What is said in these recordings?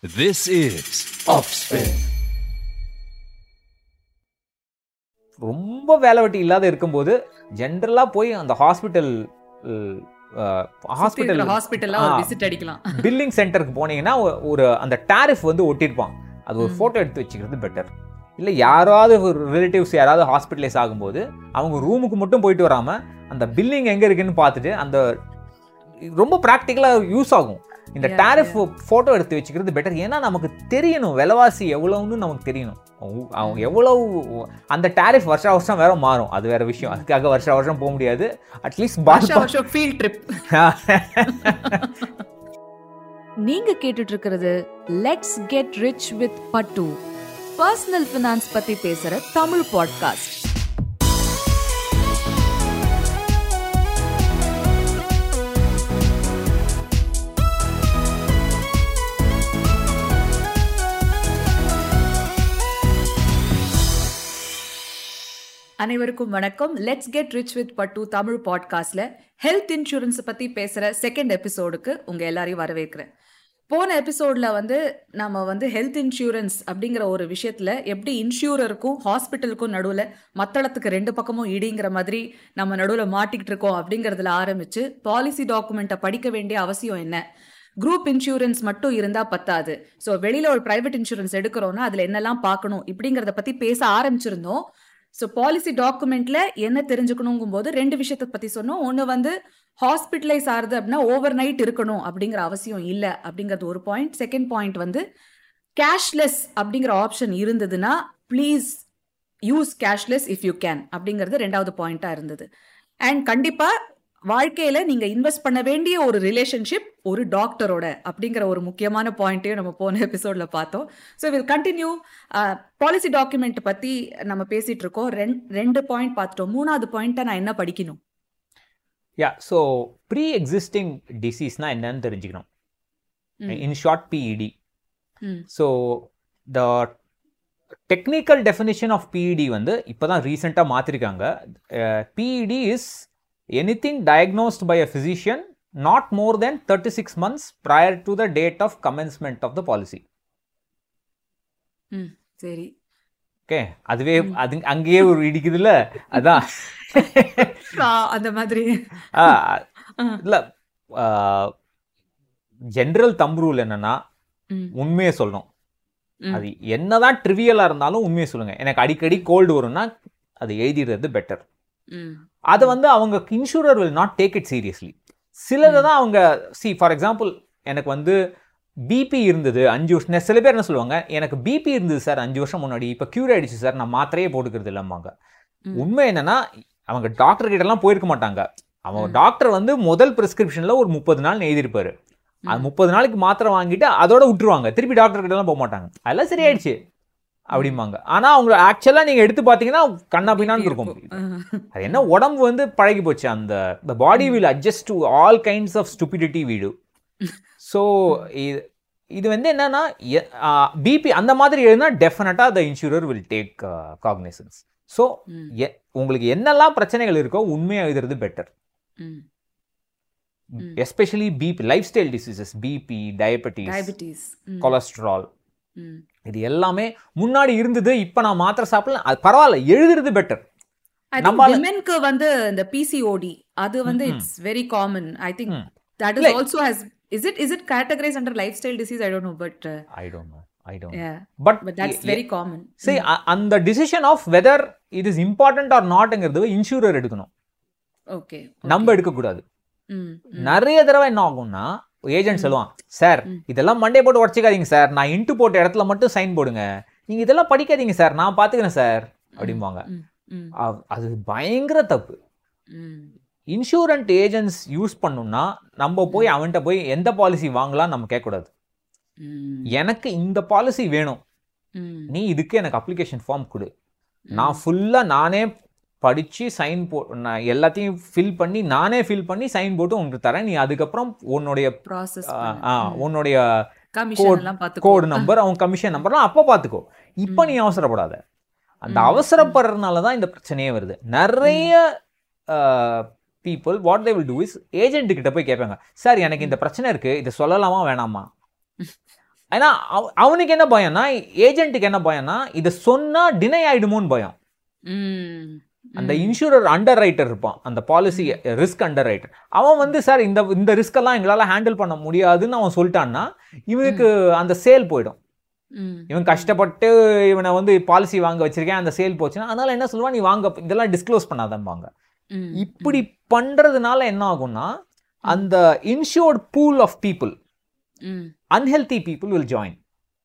This is Offspin. ரொம்ப வேலை வெட்டி இல்லாத இருக்கும்போது ஜென்ரலாக போய் அந்த ஹாஸ்பிட்டல் ஹாஸ்பிட்டல் ஹாஸ்பிட்டல்ல ஒரு விசிட் அடிக்கலாம் பில்லிங் சென்டருக்கு போனீங்கன்னா ஒ- ஒரு அந்த டாரிஃப் வந்து ஒட்டியிருப்பான் அது ஒரு ஃபோட்டோ எடுத்து வச்சுக்கிறது பெட்டர் இல்லை யாராவது ஒரு ரிலேட்டிவ்ஸ் யாராவது ஹாஸ்பிட்டலைஸ் ஆகும்போது அவங்க ரூமுக்கு மட்டும் போயிட்டு வராமல் அந்த பில்லிங் எங்கே இருக்குன்னு பார்த்துட்டு அந்த ரொம்ப ப்ராக்டிக்கலாக யூஸ் ஆகும் இந்த Yeah, டாரிஃப் ஃபோட்டோ எடுத்து வச்சுக்கிறது பெட்டர் ஏன்னா நமக்கு தெரியணும் விலைவாசி எவ்வளவுன்னு நமக்கு தெரியணும் அவங்க- அவங்க எவ்வளவு அந்த டாரிஃப் வருஷ வருஷம் வேற மாறும் அது வேற விஷயம் அதுக்காக வருஷ வருஷம் போக முடியாது அட்லீஸ்ட் வருஷம் வருஷம் ஃபீல்ட் ட்ரிப் நீங்க கேட்டுட்டு இருக்கிறது லெட்ஸ் கெட் ரிச் வித் பட்டு பர்சனல் ஃபினான்ஸ் பத்தி பேசுற தமிழ் பாட்காஸ்ட் அனைவருக்கும் வணக்கம் லெட்ஸ் கெட் ரிச் வித் பட்டு தமிழ் பாட்காஸ்ட்ல ஹெல்த் இன்சூரன்ஸ் பத்தி பேசுற செகண்ட் எபிசோடுக்கு உங்க எல்லாரையும் வரவேற்கிறேன் போன எபிசோட்ல வந்து நம்ம வந்து ஹெல்த் இன்சூரன்ஸ் அப்படிங்கிற ஒரு விஷயத்துல எப்படி இன்சூரருக்கும் ஹாஸ்பிட்டலுக்கும் நடுவுல மத்தளத்துக்கு ரெண்டு பக்கமும் இடிங்கிற மாதிரி நம்ம நடுவுல மாட்டிக்கிட்டு இருக்கோம் அப்படிங்கறதுல ஆரம்பிச்சு பாலிசி டாக்குமெண்ட்டை படிக்க வேண்டிய அவசியம் என்ன குரூப் இன்சூரன்ஸ் மட்டும் இருந்தா பத்தாது ஸோ வெளியில ஒரு பிரைவேட் இன்சூரன்ஸ் எடுக்கிறோம்னா அதுல என்னெல்லாம் பார்க்கணும் இப்படிங்கறத பத்தி பேச ஆரம்பிச்சிருந்தோம் ஸோ பாலிசி டாக்குமெண்ட்ல என்ன தெரிஞ்சுக்கணுங்கும் போது ரெண்டு விஷயத்தை பத்தி சொன்னோம் ஒன்று வந்து ஹாஸ்பிட்டலைஸ் ஆகுது அப்படின்னா ஓவர் நைட் இருக்கணும் அப்படிங்கிற அவசியம் இல்லை அப்படிங்கிறது ஒரு பாயிண்ட் செகண்ட் பாயிண்ட் வந்து கேஷ்லெஸ் அப்படிங்கிற ஆப்ஷன் இருந்ததுன்னா please use cashless if you can அப்படிங்கிறது ரெண்டாவது பாயிண்டா இருந்தது அண்ட் கண்டிப்பா வாழ்க்கையில நீங்க இன்வெஸ்ட் பண்ண வேண்டிய ஒரு ரிலேஷன்ஷிப் ஒரு டாக்டரோட அப்படிங்கிற ஒரு முக்கியமான பாயிண்ட்டையும் நம்ம போன எபிசோட்ல பார்த்தோம் so will continue policy document பத்தி நம்ம பேசிட்டு இருக்கோம் ரெண்- ரெண்டு பாயிண்ட் பார்த்துட்டோம் மூணாவது பாயிண்ட்டை நான் என்ன படிக்கணும் யா ஸோ ப்ரீ எக்ஸிஸ்டிங் டிசீஸ்னா என்னன்னு தெரிஞ்சுக்கணும் ம். இன் ஷார்ட் பிஇடி ம். So the technical definition of PED வந்து இப்போ தான் ரீசெண்டாக மாற்றிருக்காங்க PED is anything diagnosed by a physician not more than thirty six months prior to the date of commencement of the policy ம் சரி okay அதுவே அது அங்கேயே ஒரு இடிக்குதுல்ல அதான் ஆ, அந்த மாதிரி ஆ, இல்ல ஜென்ரல் தம் ரூல் என்னன்னா ம். உண்மையை சொல்லணும் ம். அது என்னதான் ட்ரிவியலா இருந்தாலும் உண்மையை சொல்லுங்க எனக்கு அடிக்கடி கோல்டு வரும்னா அது எழுதிடுறது பெட்டர் ம். அது வந்து அவங்க insurer will not take it seriously சிலதை தான் அவங்க சி ஃபார் எக்ஸாம்பிள் எனக்கு வந்து பிபி இருந்தது அஞ்சு வருஷம் சில பேர் என்ன சொல்லுவாங்க எனக்கு பிபி இருந்தது சார் அஞ்சு வருஷம் முன்னாடி இப்போ க்யூர் ஆயிடுச்சு சார் நான் மாத்திரையே போட்டுக்கிறது இல்லம்மாங்க ம். உண்மை என்னன்னா அவங்க டாக்டர் கிட்ட எல்லாம் போயிருக்க மாட்டாங்க அவங்க டாக்டர் வந்து முதல் பிரிஸ்கிரிப்ஷன்ல ஒரு முப்பது நாள் எழுதியிருப்பாரு அது முப்பது நாளைக்கு மாத்திரை வாங்கிட்டு அதோட விட்டுருவாங்க திருப்பி டாக்டர் கிட்ட எல்லாம் போக மாட்டாங்க அதெல்லாம் சரியாயிடுச்சு அப்படிம்பாங்க ஆனா அவங்க ஆக்சுவலா நீங்க எடுத்து பாத்தீங்கன்னா கண்ணா பின்னான்னு இருக்கும் ஆ. அது என்ன உடம்பு வந்து பழகி போச்சு அந்த the body will adjust to all kinds of stupidity வீடு ஸோ இது இது வந்து என்னன்னா பிபி அந்த மாதிரி எழுதுனா டெஃபினட்டாக the insurer will take cognisance so ம். உங்களுக்கு என்னெல்லாம் பிரச்சனைகள் இருக்கோ உண்மையாக எழுதுறது பெட்டர் ம். ம். Especially BP lifestyle diseases BP diabetes diabetes ம். கொலஸ்ட்ரால் ம். இது எல்லாமே முன்னாடி இருந்தது இப்போ நான் மாத்திரை சாப்பிடல அது பரவாயில்ல எழுதுறது பெட்டர் I think நம்மால- women-க்கு வந்து இந்த பிசிஓடி அது வந்து ம்ஹும். It's very common I think ம். தட் இஸ் இல்ல. Also has is it is it categorise under lifestyle disease I don't know but I don't know I don't but but that's very common சரி அ- அந்த decision of whether it is important or நாட்ங்கிறது insurer எடுக்கணும் okay நம்ம எடுக்கக்கூடாது ம் நிறைய தடவை என்ன ஆகும்னா ஏஜென்ட் சொல்லுவான் சார் ம். இதெல்லாம் மண்டே போட்டு உடச்சிக்காதீங்க சார் நான் இன்ட்டு போட்ட இடத்துல மட்டும் சைன் போடுங்க நீங்க இதெல்லாம் படிக்காதீங்க சார் நான் பாத்துக்கிறேன் சார் அப்படிம்பாங்க ம் ம் அவ்- அது பயங்கர தப்பு ம் இன்சூரன்ட் ஏஜென்ட்ஸ் யூஸ் பண்ணணும்னா நம்ம போய் அவன்கிட்ட போய் எந்த பாலிசி வாங்கலாம் நம்ம கேட்கக்கூடாது ம் எனக்கு இந்த பாலிசி வேணும் ம் நீ இதுக்கு எனக்கு அப்ளிகேஷன் ஃபார்ம் கொடு நான் ஃபுல்லாக நானே படித்து சைன் போ நான் எல்லாத்தையும் ஃபில் பண்ணி நானே ஃபில் பண்ணி சைன் போட்டு உங்களுக்கு தரேன் நீ அதுக்கப்புறம் உன்னுடைய ப்ராசஸ் ஆ, ஆ, உன்னுடைய கமிஷன் எல்லாம் பாத்து கோடு நம்பர் அவன் கமிஷன் நம்பர்லாம் அப்போ பார்த்துக்கோ இப்போ நீ அவசரப்படாத அந்த ம். அவசரப்படுறதுனால தான் இந்த பிரச்சனையே வருது நிறைய people what they will do is agent கிட்ட போய் கேட்பாங்க சார் எனக்கு இந்த பிரச்சனை இருக்கு இதை சொல்லலாமா வேணாமா ஏன்னா அவ- அவனுக்கு என்ன பயம்னா ஏஜென்ட்டுக்கு என்ன பயம்னா இதை சொன்னா டினை ஆயிடுமோன்னு பயம் ம். அந்த இன்சூரர் அண்டர் ரைட்டர் இருப்பான் அந்த பாலிசி ரிஸ்க் அண்டர் ரைட்டர் அவன் வந்து சார் இந்த இந்த ரிஸ்க் எல்லாம் எங்களால் ஹேண்டில் பண்ண முடியாதுன்னு அவன் சொல்லிட்டான்னா இவனுக்கு அந்த சேல் போயிடும் ம். இவன் கஷ்டப்பட்டு இவனை வந்து பாலிசி வாங்க வச்சிருக்கேன் அந்த சேல் போச்சுன்னா அதனால என்ன சொல்லுவான் நீ வாங்க இதெல்லாம் டிஸ்க்ளோஸ் பண்ணாதம்பாங்க ம். இப்படி பண்றதுனால என்ன ஆகும்னா அந்த இன்சூர்ட் பூல் ஆஃப் பீப்புள் ம். அன்ஹெல்தி பீப்புள் வில் ஜாயின்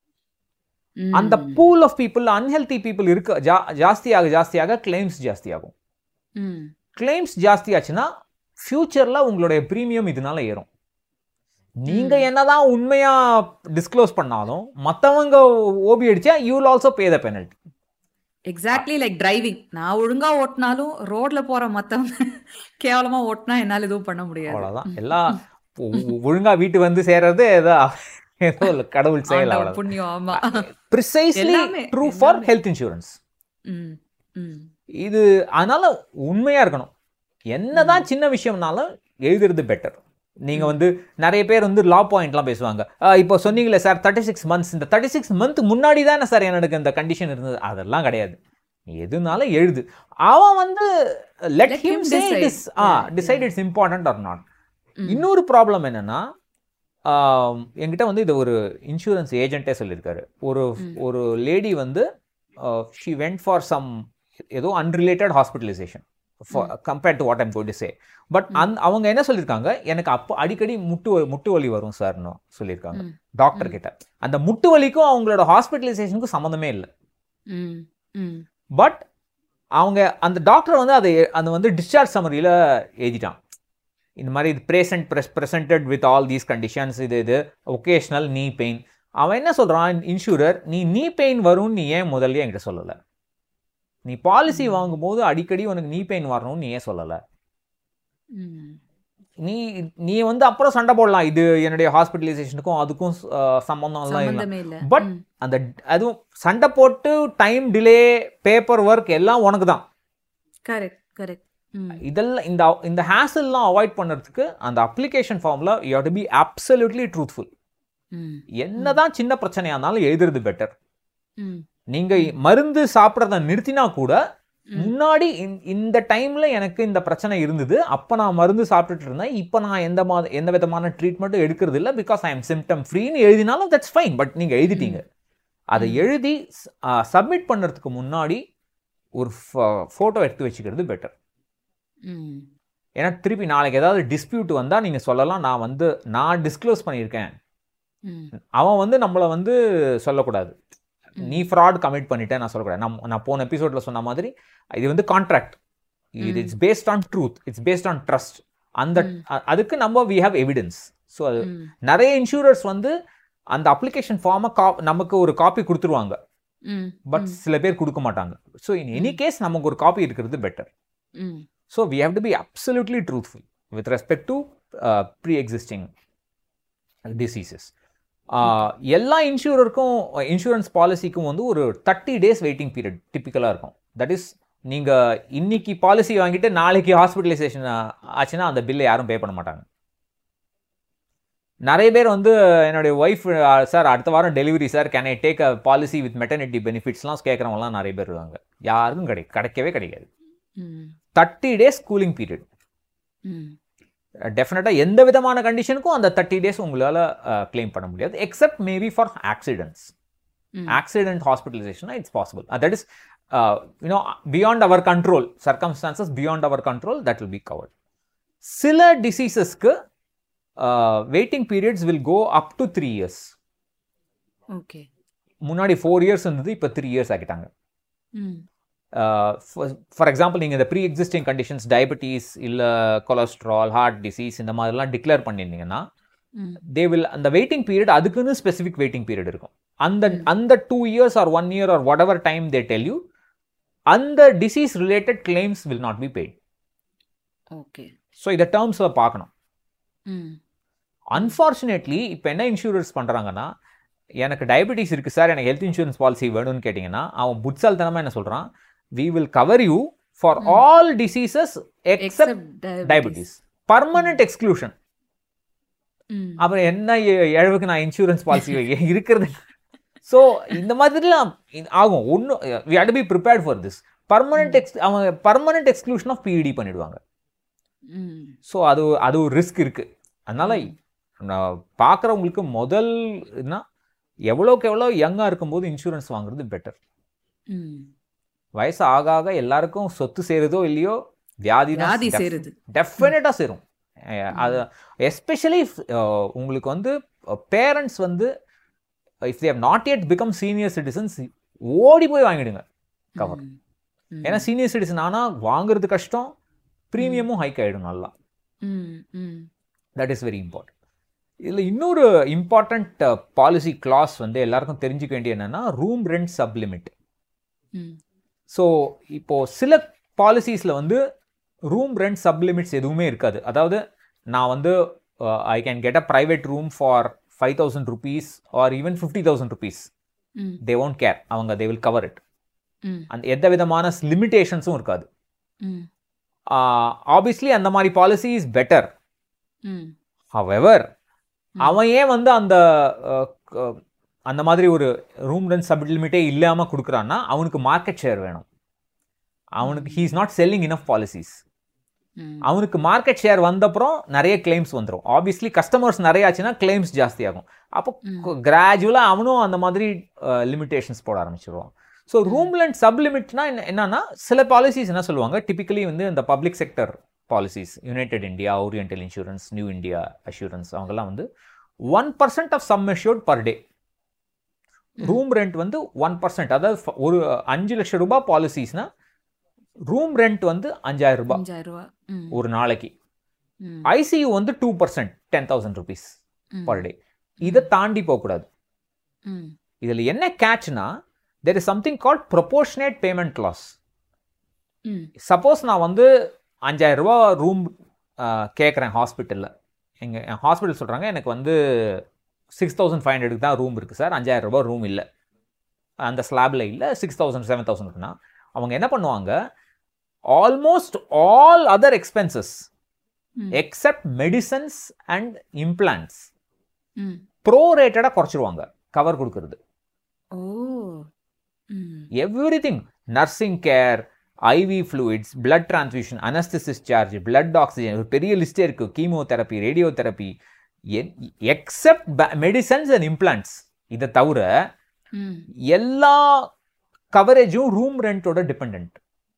ம். அந்த pool of people unhealthy people இருக்க ஜா- ஜாஸ்தியாக ஜாஸ்தியாக கிளைம்ஸ் ஜாஸ்தியாகும் ம். கிளைம்ஸ் ஜாஸ்தியாச்சுன்னா ஃபியூச்சர்ல உங்களுடைய ப்ரீமியம் இதனால ஏறும் நீங்க என்னதான் உண்மையா டிஸ்க்ளோஸ் பண்ணாலும் மத்தவங்க ஓபி அடிச்சா you will also pay the penalty exactly like driving நான் ஒழுங்கா ஓட்டினாலும் ரோட்ல போற மத்தவங்க கேவலமா ஓட்டினா என்னால எதுவும் பண்ண முடியாது அவ்வளவுதான் எல்லாம் ஒ- ஒ- ஒழுங்கா வீட்டு வந்து சேர்றது ஏதோ ஏதோ ஒரு கடவுள் செயல் ஆண்டவன் அவ்வளவு புண்ணியம் ஆமா ப்ரிசைஸ்லி எல்லாமே, ட்ரூ ஃபார் எல்லாமே. ஹெல்த் இன்சூரன்ஸ் ம். ம். இது அதனால உண்மையா இருக்கணும் என்னதான் சின்ன விஷயம்னாலும் எழுதுறது பெட்டர் நீங்க வந்து நிறைய பேர் வந்து லா பாயிண்ட்லாம் பேசுவாங்க "ஆ, இப்போ சொன்னீங்களே சார் தேர்ட்டி சிக்ஸ் மந்த்ஸ் இந்த தேர்ட்டி சிக்ஸ் மந்த் முன்னாடி தானே சார் எனக்கு இந்த கண்டிஷன் இருந்தது அதெல்லாம் கிடையாது நீ எதுனாலும் எழுது அவன் வந்து let Let him him say decide. It's ah Yeah, decide it's important or not ம். இன்னொரு ப்ராப்ளம் என்னன்னா ஆம், என்கிட்ட வந்து இது ஒரு இன்சூரன்ஸ் ஏஜென்ட்டே சொல்லியிருக்காரு ஒரு ஒரு லேடி வந்து ஷி வெண்ட் ஃபார் சம் ஏதோ unrelated hospitalisation compared to what I'm got say but அந் அவங்க என்ன சொல்லியிருக்காங்க எனக்கு அப்போ அடிக்கடி முட்டு வ- முட்டு வலி வரும் சார்னு சொல்லியிருக்காங்க ம். டாக்டர் கிட்ட அந்த முட்டு வலிக்கும் அவங்களோட ஹாஸ்பிட்டலைசேஷனுக்கும் சம்மந்தமே இல்லை ம். ம். பட் அவங்க அந்த டாக்டர் வந்து அதை அது வந்து டிஸ்சார்ஜ் சம்மரியில் எழுதிட்டான் இந்த மாதிரி இது present pres presented with all these conditions இது இது ஒகேஷ்னல் நீ பெயின் அவன் என்ன சொல்கிறான் இன்சூரர் நீ நீ பெயின் வரும்னு நீ ஏன் முதல்ல என்கிட்ட சொல்லலை நீ பாலிசி வாங்கும்போது அடிக்கடி உனக்கு நீ பெயின் வரணும்னு நீ ஏன் சொல்லலை ம். நீ நீ வந்து அப்புறம் சண்டை போடலாம் இது என்னுடைய ஹாஸ்பிட்டலைசேஷனுக்கும் அதுக்கும் அஹ், சம்பந்தம்லாம் இல்லை சம்பந்தமே இல்ல பட் ம். அந்த அதுவும் சண்டை போட்டு டைம் டிலே பேப்பர் ஒர்க் எல்லாம் உனக்கு தான் கரெக்ட் கரெக்ட் ம். இதெல்லாம் இந்த இந்த ஹேசல்லாம் அவாய்ட் பண்ணுறதுக்கு அந்த அப்ளிகேஷன் ஃபார்மில் you to be absolutely truthful ம். என்னதான் சின்ன பிரச்சனையா இருந்தாலும் எழுதுறது பெட்டர் ம். நீங்க மருந்து சாப்பிட்றத நிறுத்தினா கூட முன்னாடி இந்த- இந்த டைம்ல எனக்கு இந்த பிரச்சனை இருந்தது அப்ப நான் மருந்து சாப்பிட்டுட்டு இருந்தேன் இப்போ நான் எந்த மா எந்த விதமான ட்ரீட்மெண்ட்டும் எடுக்கிறது இல்லை பிகாஸ் ஐ எம் சிம்டம் ஃப்ரீன்னு எழுதினாலும் தட்ஸ் ஃபைன் பட் நீங்க எழுதிட்டீங்க அதை எழுதி சப்மிட் பண்ணுறதுக்கு முன்னாடி ஒரு ஃபோட்டோ எடுத்து வச்சுக்கிறது பெட்டர் ம். ஏன்னா திருப்பி நாளைக்கு ஏதாவது டிஸ்பியூட் வந்தால் நீங்கள் சொல்லலாம் நான் வந்து நான் டிஸ்க்ளோஸ் பண்ணியிருக்கேன் ம். அவன் வந்து நம்மளை வந்து சொல்லக்கூடாது நீ ஃப்ராட் கமிட் பண்ணிட்டேன் நான் சொல்லக்கூடாது நான் நான் போன எபிசோடில் சொன்ன மாதிரி இது வந்து கான்ட்ராக்ட் இது it's based on truth it's based on trust அந்த அ- அதுக்கு நம்ம வி ஹேவ் எவிடன்ஸ் ஸோ அது ம். நிறைய இன்சூரர்ஸ் வந்து அந்த அப்ளிகேஷன் ஃபார்மை கா நமக்கு ஒரு காப்பி கொடுத்துருவாங்க ம். பட் சில பேர் கொடுக்க மாட்டாங்க ஸோ இன் எனி கேஸ் நமக்கு ஒரு காப்பி இருக்கிறது பெட்டர் ம். So we have to be absolutely truthful with respect to pre existing diseases எல்லா இன்சூரருக்கும் இன்சூரன்ஸ் பாலிசிக்கும் வந்து ஒரு தேர்ட்டி டேஸ் வெயிட்டிங் பீரியட் டிப்பிக்கலாக இருக்கும் தட் இஸ் நீங்கள் இன்னைக்கு பாலிசி வாங்கிட்டு நாளைக்கு ஹாஸ்பிட்டலைசேஷன் ஆச்சுன்னா அந்த பில்லை யாரும் பே பண்ண மாட்டாங்க நிறைய பேர் வந்து என்னுடைய ஒய்ஃப் சார் அடுத்த வாரம் delivery sir can I take a policy with maternity பெனிஃபிட்ஸ்லாம் கேட்குறவங்களாம் நிறைய பேர் இருக்காங்க யாருக்கும் கிடை கிடைக்கவே கிடைக்காது ம். தேர்ட்டி டேஸ் கூலிங் பீரியட் ம். டெஃபினட்டாக எந்த விதமான கண்டிஷனுக்கும் அந்த தேர்ட்டி டேஸ் உங்களால் கிளைம் பண்ண முடியாது எக்ஸப்ட் மேபி ஃபார் ஆக்சிடென்ட்ஸ் ம். Accident hospitalisation it's possible that is you know beyond our control circumstances beyond our control that will be covered சில டிசீசஸ்க்கு waiting periods will go up to three years okay முன்னாடி four years இருந்தது இப்போ three years ஆக்கிட்டாங்க ம். For example நீங்கள் இந்த pre existing conditions diabetes இல்லை கொலஸ்ட்ரால் ஹார்ட் டிசீஸ் இந்த மாதிரிலாம் டிக்ளேர் பண்ணியிருந்தீங்கன்னா ம். தே வில் அந்த வெயிட்டிங் பீரியட் அதுக்குன்னு ஸ்பெசிஃபிக் வெயிட்டிங் பீரியட் இருக்கும் அந்த அந்த two years or one year or whatever time they tell you அந்த disease related claims will not be paid okay so இதை டேர்ம்ஸில் பார்க்கணும் ம். அன்ஃபார்ச்சுனேட்லி இப்போ என்ன இன்சூரன்ஸ் பண்ணுறாங்கன்னா எனக்கு டயபெட்டிஸ் இருக்குது சார் எனக்கு ஹெல்த் இன்சூரன்ஸ் பாலிசி வேணும்னு கேட்டிங்கன்னா அவன் புட்சால்தனமாக என்ன சொல்கிறான் we will cover you for all diseases except Except diabetes. Diabetes permanent exclusion ம். அப்புறம் என்ன எ- இழவுக்கு நான் இன்சூரன்ஸ் பாலிசி இருக்கிறது ஸோ இந்த மாதிரிலாம் இது ஆகும் ஒன்றும் we had be prepared for this permanent ex அவங்க பர்மனெண்ட் எக்ஸ்க்ளூஷன் ஆஃப் பிஇடி பண்ணிடுவாங்க ம். ஸோ அது அது ஒரு ரிஸ்க் இருக்கு அதனால நான் பார்க்குறவங்களுக்கு முதல் என்ன எவ்வளோக்கு எவ்வளோ யங்காக இருக்கும்போது இன்சூரன்ஸ் வாங்குறது பெட்டர் ம். வயசு ஆக ஆக எல்லாருக்கும் சொத்து சேருதோ இல்லையோ வியாதி வியாதி சேருது டெஃபினட்டாக சேரும் அஹ் அது எஸ்பெஷலி உங்களுக்கு வந்து பேரண்ட்ஸ் வந்து if they not yet become senior citizens ஓடி போய் வாங்கிடுங்க கவர் ம். ம். ஏன்னா சீனியர் சிட்டிசன் ஆனால் வாங்குறது கஷ்டம் ப்ரீமியமும் ஹைக் ஆகிடும் நல்லா ம். ம். தட் இஸ் வெரி இம்பார்ட்டன்ட் இதில் இன்னொரு இம்பார்ட்டண்ட் பாலிசி கிளாஸ் வந்து எல்லாருக்கும் தெரிஞ்சுக்க வேண்டிய என்னன்னா ரூம் ரெண்ட் சப்லிமிட் ம். ஸோ இப்போ சில பாலிசிஸில் வந்து ரூம் ரெண்ட் சப்லிமிட்ஸ் எதுவுமே இருக்காது அதாவது நான் வந்து I can get a private room for five thousand rupees or even fifty thousand rupees ம். தே ஒன்ட் கேர் அவங்க தே வில் கவர் இட் ம். அந்த எந்த விதமான லிமிட்டேஷன்ஸும் இருக்காது ம். ஆப்வியஸ்லி அந்த மாதிரி பாலிசி இஸ் பெட்டர் ம். ஹவெவர் அவன் ஏன் வந்து அந்த அஹ், க- அந்த மாதிரி ஒரு ரூம் ரெண்ட் சப் லிமிட்டே இல்லாமல் கொடுக்குறான்னா அவனுக்கு மார்க்கெட் ஷேர் வேணும் அவனுக்கு he is not selling enough policies ம். அவனுக்கு மார்க்கெட் ஷேர் வந்தப்புறம் நிறைய கிளைம்ஸ் வந்துடும் ஆப்வியஸ்லி கஸ்டமர்ஸ் நிறைய ஆச்சுன்னா கிளைம்ஸ் ஜாஸ்தி ஆகும் அப்போ கிராஜுவலாக அவனும் அந்த மாதிரி லிமிட்டேஷன்ஸ் போட ஆரம்பிச்சிருவான் ஸோ ரூம் ரெண்ட் சப் லிமிட்னா என்னன்னா சில பாலிசிஸ் என்ன சொல்லுவாங்க டிபிக்கலி வந்து இந்த public sector policies United India Oriental Insurance New India Assurance அவங்கெல்லாம் வந்து one percent of sum assured per day room rent வந்து ஒன் பர்சன்ட் அதாவது ஃப- ஒரு அஞ்சு லட்சம் ரூபாய் பாலிசிஸ்னா ரூம் ரெண்ட் வந்து அஞ்சாயிரம் ரூபாய் அஞ்சாயிரம் ரூபா ம். ஒரு நாளைக்கு ம். ஐசியூ வந்து two percent ten thousand rupees ம். பர் டே இதை தாண்டி போகக்கூடாது ம். இதில் என்ன கேட்ச்னா there is something called proportionate payment loss ம். சப்போஸ் நான் வந்து அஞ்சாயிரம் ரூபா ரூம் கேட்குறேன் ஹாஸ்பிட்டலில் எங்கள் என் ஹாஸ்பிட்டல் சொல்கிறாங்க எனக்கு வந்து சிக்ஸ் தௌசண்ட் ஃபைவ் ஹண்ட்ரடுக்கு தான் ரூம் இருக்குது சார் அஞ்சாயிரம் ரூபாய் ரூம் இல்லை அந்த ஸ்லாபில் இல்லை சிக்ஸ் தௌசண்ட் செவன் தௌசண்ட் இருக்குன்னா அவங்க என்ன பண்ணுவாங்க ஆல்மோஸ்ட் ஆல் அதர் எக்ஸ்பென்சஸ் ம். எக்ஸப்ட் மெடிசன்ஸ் அண்ட் இம்ப்ளான்ட்ஸ் ம். ப்ரோ ரேட்டடாக குறைச்சிருவாங்க கவர் கொடுக்கறது ஓ ம். Everything nursing care IV fluids blood transfusion anaesthesia charge blood oxygen ஒரு பெரிய லிஸ்டே இருக்கு chemotherapy radiotherapy except medicines and implants இதை தவிர ம். எல்லா கவரேஜும் ரூம் ரெண்டோட டிபெண்ட்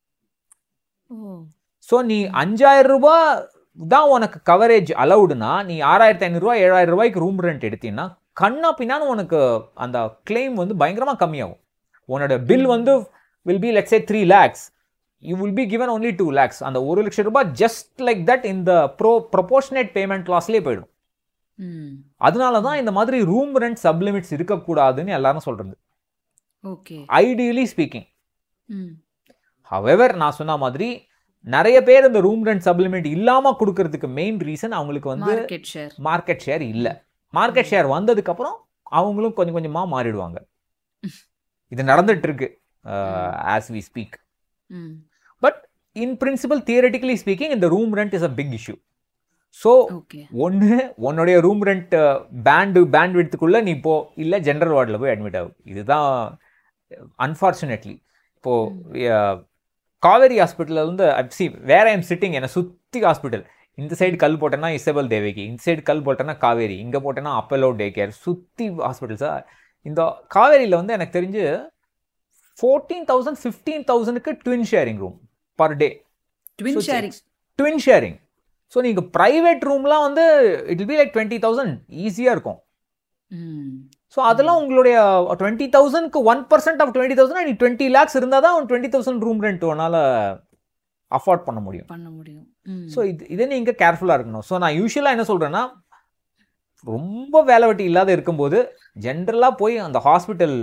ஓ ஸோ நீ அஞ்சாயிரம் ரூபாய் தான் உனக்கு கவரேஜ் அலவுடுனா நீ ஆறாயிரத்தி ஐநூறுரூவா ஏழாயிரம் ரூபாய்க்கு ரூம் ரெண்ட் எடுத்தீங்கன்னா கண்ணா பின்னான்னு உனக்கு அந்த கிளைம் வந்து பயங்கரமாக கம்மியாகும் உன்னோட பில் வந்து will be let's say three lakhs you will be given only two lakhs அந்த ஒரு லட்சம் ரூபாய் ஜஸ்ட் லைக் தட் இந்த ப்ரோ ப்ரொபோர்ஷனேட் பேமெண்ட் லாஸ்லேயே போயிடும் ம். அதனால தான் இந்த மாதிரி ரூம் ரெண்ட் சப்லிமிட்ஸ் இருக்கக்கூடாதுன்னு எல்லாரும் சொல்கிறது ஓகே ஐடியலி ஸ்பீக்கிங் ம். ஹவெவர் நான் சொன்ன மாதிரி நிறைய பேர் இந்த ரூம் ரெண்ட் சப்ளிமெண்ட் இல்லாம கொடுக்கறதுக்கு மெயின் ரீசன் அவங்களுக்கு வந்து மார்க்கெட் ஷேர் மார்க்கெட் ஷேர் இல்ல மார்க்கெட் ஷேர் வந்ததுக்கு அப்புறம் அவங்களும் கொஞ்சம் கொஞ்சமா மாறிடுவாங்க இது நடந்துட்டு இருக்கு ஆஸ் வி ஸ்பீக் ம். But in principle theoretically speaking இந்த room rent is a big issue so okay ஒன்று உன்னுடைய ரூம் ரெண்ட் பேண்டு பேண்ட் விடுத்துக்குள்ள நீ போ இல்லை ஜென்ரல் வார்டில் போய் அட்மிட் ஆகும் இதுதான் அன்ஃபார்ச்சுனேட்லி இப்போ அஹ், காவேரி ஹாஸ்பிட்டலில் வந்து சி வேற ஐம் சிட்டிங் என்னை சுற்றி ஹாஸ்பிட்டல் இந்த சைடு கல் போட்டேன்னா இசபல் தேவகி இந்த சைடு கல் போட்டேன்னா காவேரி இங்கே போட்டேன்னா அப்பலோ டே கேர் சுற்றி ஹாஸ்பிட்டல்ஸா இந்த காவேரியில் வந்து எனக்கு தெரிஞ்சு ஃபோர்டீன் தௌசண்ட் ஃபிஃப்டீன் தௌசண்ட்க்கு twin sharing room per day twin sharing twin sharing so நீங்கள் ப்ரைவேட் ரூம்லாம் வந்து it be like twenty thousand ஈஸியாக இருக்கும் ம். ஸோ அதெல்லாம் உங்களுடைய டுவெண்ட்டி தௌசண்ட்க்கு one percent of twenty thousand நீ டுவெண்ட்டி லேக்ஸ் இருந்தால் தான் டுவெண்ட்டி தௌசண்ட் ரூம் ரெண்ட் உன்னால் அஃபோர்ட் பண்ண முடியும் பண்ண முடியும் ம். ஸோ இது இதை நீங்கள் கேர்ஃபுல்லாக இருக்கணும் ஸோ நான் யூஸ்வலாக என்ன சொல்கிறேன்னா ரொம்ப வேலை வெட்டி இல்லாத இருக்கும்போது ஜென்ரலாக போய் அந்த ஹாஸ்பிட்டல்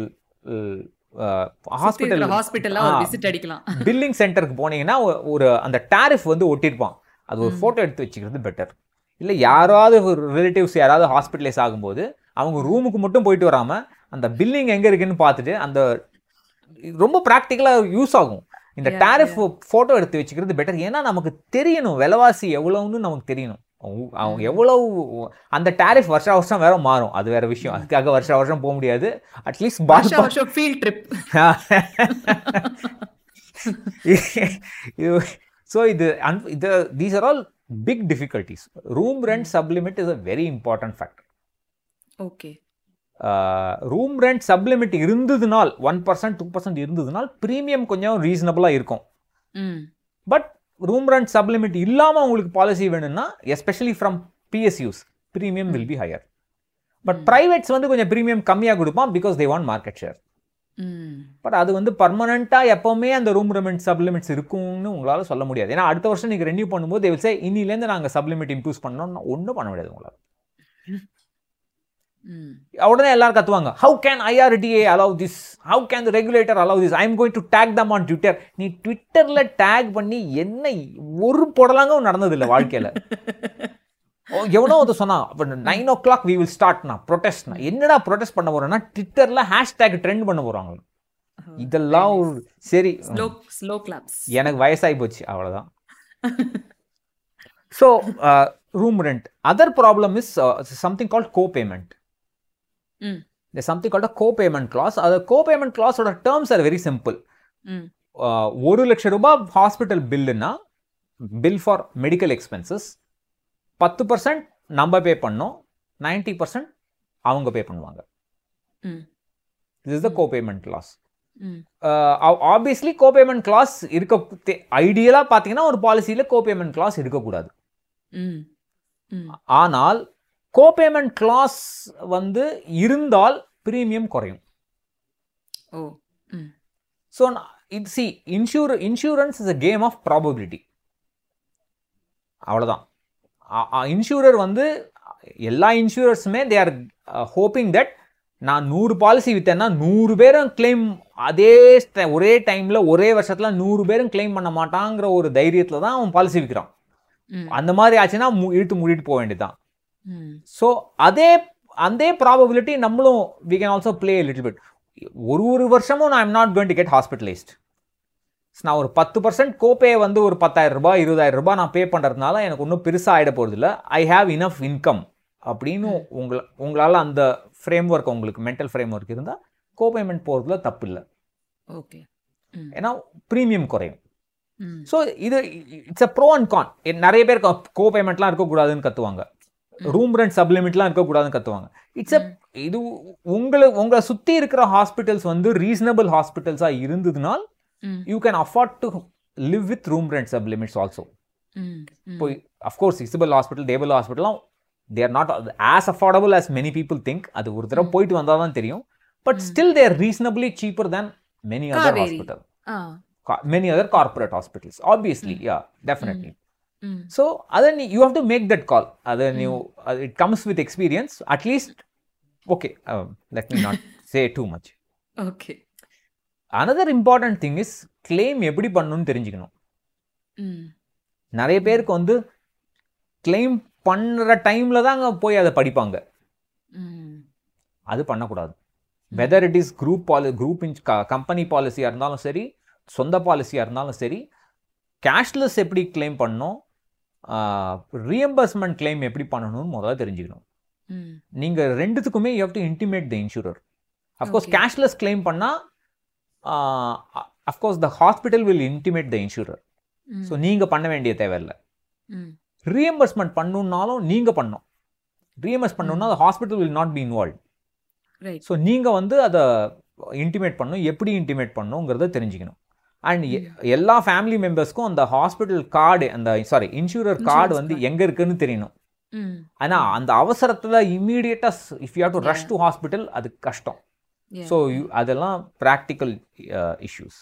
ஹாஸ்பிட்டல் ஹாஸ்பிட்டல்ல ஒரு ஆ. விசிட் அடிக்கலாம் பில்லிங் சென்டருக்கு போனீங்கன்னா ஒ- ஒரு அந்த டாரிஃப் வந்து ஒட்டியிருப்பான் அது ஒரு ஃபோட்டோ எடுத்து வச்சுக்கிறது பெட்டர் இல்லை யாராவது ஒரு ரிலேட்டிவ்ஸ் யாராவது ஹாஸ்பிட்டலைஸ் ஆகும்போது அவங்க ரூமுக்கு மட்டும் போயிட்டு வராமல் அந்த பில்லிங் எங்கே இருக்குன்னு பார்த்துட்டு அந்த இது ரொம்ப ப்ராக்டிக்கலாக யூஸ் ஆகும் இந்த Yeah, டாரிஃப் ஃபோட்டோ எடுத்து வச்சுக்கிறது பெட்டர் ஏன்னா நமக்கு தெரியணும் விலைவாசி எவ்வளோன்னு நமக்கு தெரியணும் அவங்க- அவங்க எவ்வளவு அந்த டேரிஃப் வருஷ வருஷம் வேற மாறும் அது வேற விஷயம் அதுக்காக வருஷ வருஷம் போக முடியாது அட்லீஸ்ட் வருஷ வருஷம் ஃபீல்ட் ட்ரிப் இது ஸோ இது un- இது these are all big difficulties room rent supplement is a very important factor okay room rent supplement இருந்ததுனால் ஒன் பர்சன்ட் டூ பர்சன்ட் இருந்ததுனால் ப்ரீமியம் கொஞ்சம் ரீசனபிளாக இருக்கும் ம் பட் ரூம் ரெண்ட் சப்ளிமெண்ட் இல்லாமல் உங்களுக்கு பாலிசி வேணும்னா especially from PSUs premium will be higher but privates வந்து கொஞ்சம் ப்ரீமியம் கம்மியாக கொடுப்பான் because they want market share ம் பட் அது வந்து பர்மனண்ட்டாக எப்போவுமே அந்த ரூம் ரெமெண்ட் சப்ளிமெண்ட்ஸ் இருக்கும்னு உங்களால் சொல்ல முடியாது ஏன்னா அடுத்த வருஷம் நீங்கள் ரெனியூ பண்ணும்போது they will say இன்னிலேருந்து நாங்கள் சப்ளிமெண்ட் இம்ப்ரூஸ் பண்ணோம்னு ஒன்றும் பண்ண முடியாது உங்களால் ம் உடனே எல்லாரும் கத்துவாங்க how can IRDA allow this how can the regulator allow this I am going to tag them on Twitter நீ ட்விட்டரில் டேக் பண்ணி என்ன ஒரு புடலாங்க நடந்ததில்லை வாழ்க்கையில் ஓ, எவனோ அது சொன்னான் அப்போ nine o'clock we will ஸ்டார்ட்னா ப்ரொடெஸ்ட்னா என்னடா ப்ரொடெஸ்ட் பண்ண போறோம்னா ட்விட்டரில் ஹேஷ்டேக் ட்ரெண்ட் பண்ண போகிறாங்க இதெல்லாம் ஒரு சரி ஸ்லோ ஸ்லோ கிளாப்ஸ் எனக்கு வயசாகி போச்சு அவ்வளோதான் so room rent other problem is something called co payment ம் something called co payment clause அது கோ பேமெண்ட் கிளாஸோட டேர்ம்ஸ் ஆர் வெரி சிம்பிள் ம் ஒரு லட்சம் ரூபாய் ஹாஸ்பிட்டல் பில்லுன்னா பில் ஃபார் மெடிக்கல் எக்ஸ்பென்சஸ் பத்து பர்சன்ட் நம்ம பே பண்ணோம் நைன்டி பர்சன்ட் அவங்க பே பண்ணுவாங்க ம் this is the co payment clause ம் ஆப்வியஸ்லி கோ பேமெண்ட் கிளாஸ் இருக்க ஐடியலாக பார்த்தீங்கன்னா ஒரு பாலிசியில் கோ பேமெண்ட் கிளாஸ் இருக்கக்கூடாது ம் ம் ஆனால் கோ பேமெண்ட் கிளாஸ் வந்து இருந்தால் ப்ரீமியம் குறையும் ஓ ம் ஸோ இது சி insure insurance is a game of probability அவ்வளோதான் இன்சூரர் வந்து எல்லா இன்சூரர்ஸுமே தே ஆர் ஹோப்பிங் தட் நான் நூறு பாலிசி விற்றேன்னா நூறு பேரும் கிளைம் அதே sta- ஒரே டைமில் ஒரே வருஷத்தில் நூறு பேரும் கிளைம் பண்ண மாட்டாங்கிற ஒரு தைரியத்தில் தான் அவன் பாலிசி விற்கிறான் ம் அந்த மாதிரி ஆச்சுன்னா மு- இழுத்து மூடிட்டு போக வேண்டியதுதான் ம் ஸோ அதே அதே ப்ராபபிலிட்டி நம்மளும் we can also play little bit ஒரு ஒரு வருஷமும் நான் am not going to get hospitalised நான் ஒரு பத்து பர்சன்ட் கோபே வந்து ஒரு பத்தாயிரம் ரூபாய் இருபதாயிரம் ரூபாய் நான் பே பண்ணுறதுனால எனக்கு ஒன்றும் பெருசாக ஆகிட போகிறதில்ல ஐ ஹாவ் இனஃப் இன்கம் அப்படின்னு உங்களை உங்களால் அந்த ஃப்ரேம் ஒர்க் உங்களுக்கு மென்டல் ஃப்ரேம் ஒர்க் இருந்தால் கோபேமெண்ட் போகிறதுல தப்பு இல்லை ஓகே ம் ஏன்னா ப்ரீமியம் குறையும் ம் ஸோ இது it's a pro and con நிறைய பேர் கோ பேமெண்ட்லாம் இருக்கக்கூடாதுன்னு கத்துவாங்க ரூம் ரெண்ட் சப்ளிமெண்ட்லாம் இருக்கக்கூடாதுன்னு கத்துவாங்க இட்ஸ் அ இது உங்களை உங்களை சுற்றி இருக்கிற ஹாஸ்பிட்டல்ஸ் வந்து ரீசனபிள் ஹாஸ்பிட்டல்ஸாக இருந்ததுனால் ம் you can afford to live with room rent supplements also ம் ம் இப்போ அஃப்கோர்ஸ் இசபல் ஹாஸ்பிட்டல் டேபிள் ஹாஸ்பிட்டலாம் they are not as affordable as many people think அது ஒரு தடவை போயிட்டு வந்தால் தான் தெரியும் but still there reasonably cheaper than many other Kaveri. Hospital ah many other corporate hospitals obviously yeah definitely ம் ஸோ அதை நீ you have to make that call அதை நீ it comes with experience at least okay let me not say too much okay another important thing is claim எப்படி பண்ணணும்னு தெரிஞ்சுக்கணும் ம் நிறைய பேருக்கு வந்து கிளைம் பண்ணுற டைமில் தாங்க போய் அதை படிப்பாங்க ம் அது பண்ணக்கூடாது whether it is group poli group in company பாலிசியாக இருந்தாலும் சரி சொந்த பாலிசியாக இருந்தாலும் சரி கேஷ்லெஸ் எப்படி கிளைம் பண்ணணும் ரீஎம்பர்ஸ்மெண்ட் கிளைம் எப்படி பண்ணணும்னு முதல்ல தெரிஞ்சுக்கணும் ம் நீங்கள் ரெண்டுத்துக்குமே you have to intimate the insurer of course Okay. Cashless claim பண்ணால் of course the hospital will intimate the insurer ம் ஸோ நீங்கள் பண்ண வேண்டிய தேவையில்லை ம் ரீஎம்பர்ஸ்மெண்ட் பண்ணணுன்னாலும் நீங்கள் பண்ணணும் ரீஎம்பர்ஸ் பண்ணணும்னா அந்த hospital will not be involved right so நீங்கள் வந்து அதை இன்டிமேட் பண்ணணும் எப்படி இன்டிமேட் பண்ணணுங்கிறத தெரிஞ்சுக்கணும் அண்ட் எல்லா ஃபேமிலி மெம்பர்ஸ்க்கும் அந்த ஹாஸ்பிட்டல் கார்டு அந்த சாரி இன்சூரர் கார்டு Insurance வந்து card. எங்கே இருக்குன்னு தெரியணும் ம் ஆனால் அந்த அவசரத்தில் இம்மீடியட்டாக if you have to rush to hospital அது கஷ்டம் Yeah. ஸோ அதெல்லாம் practical issues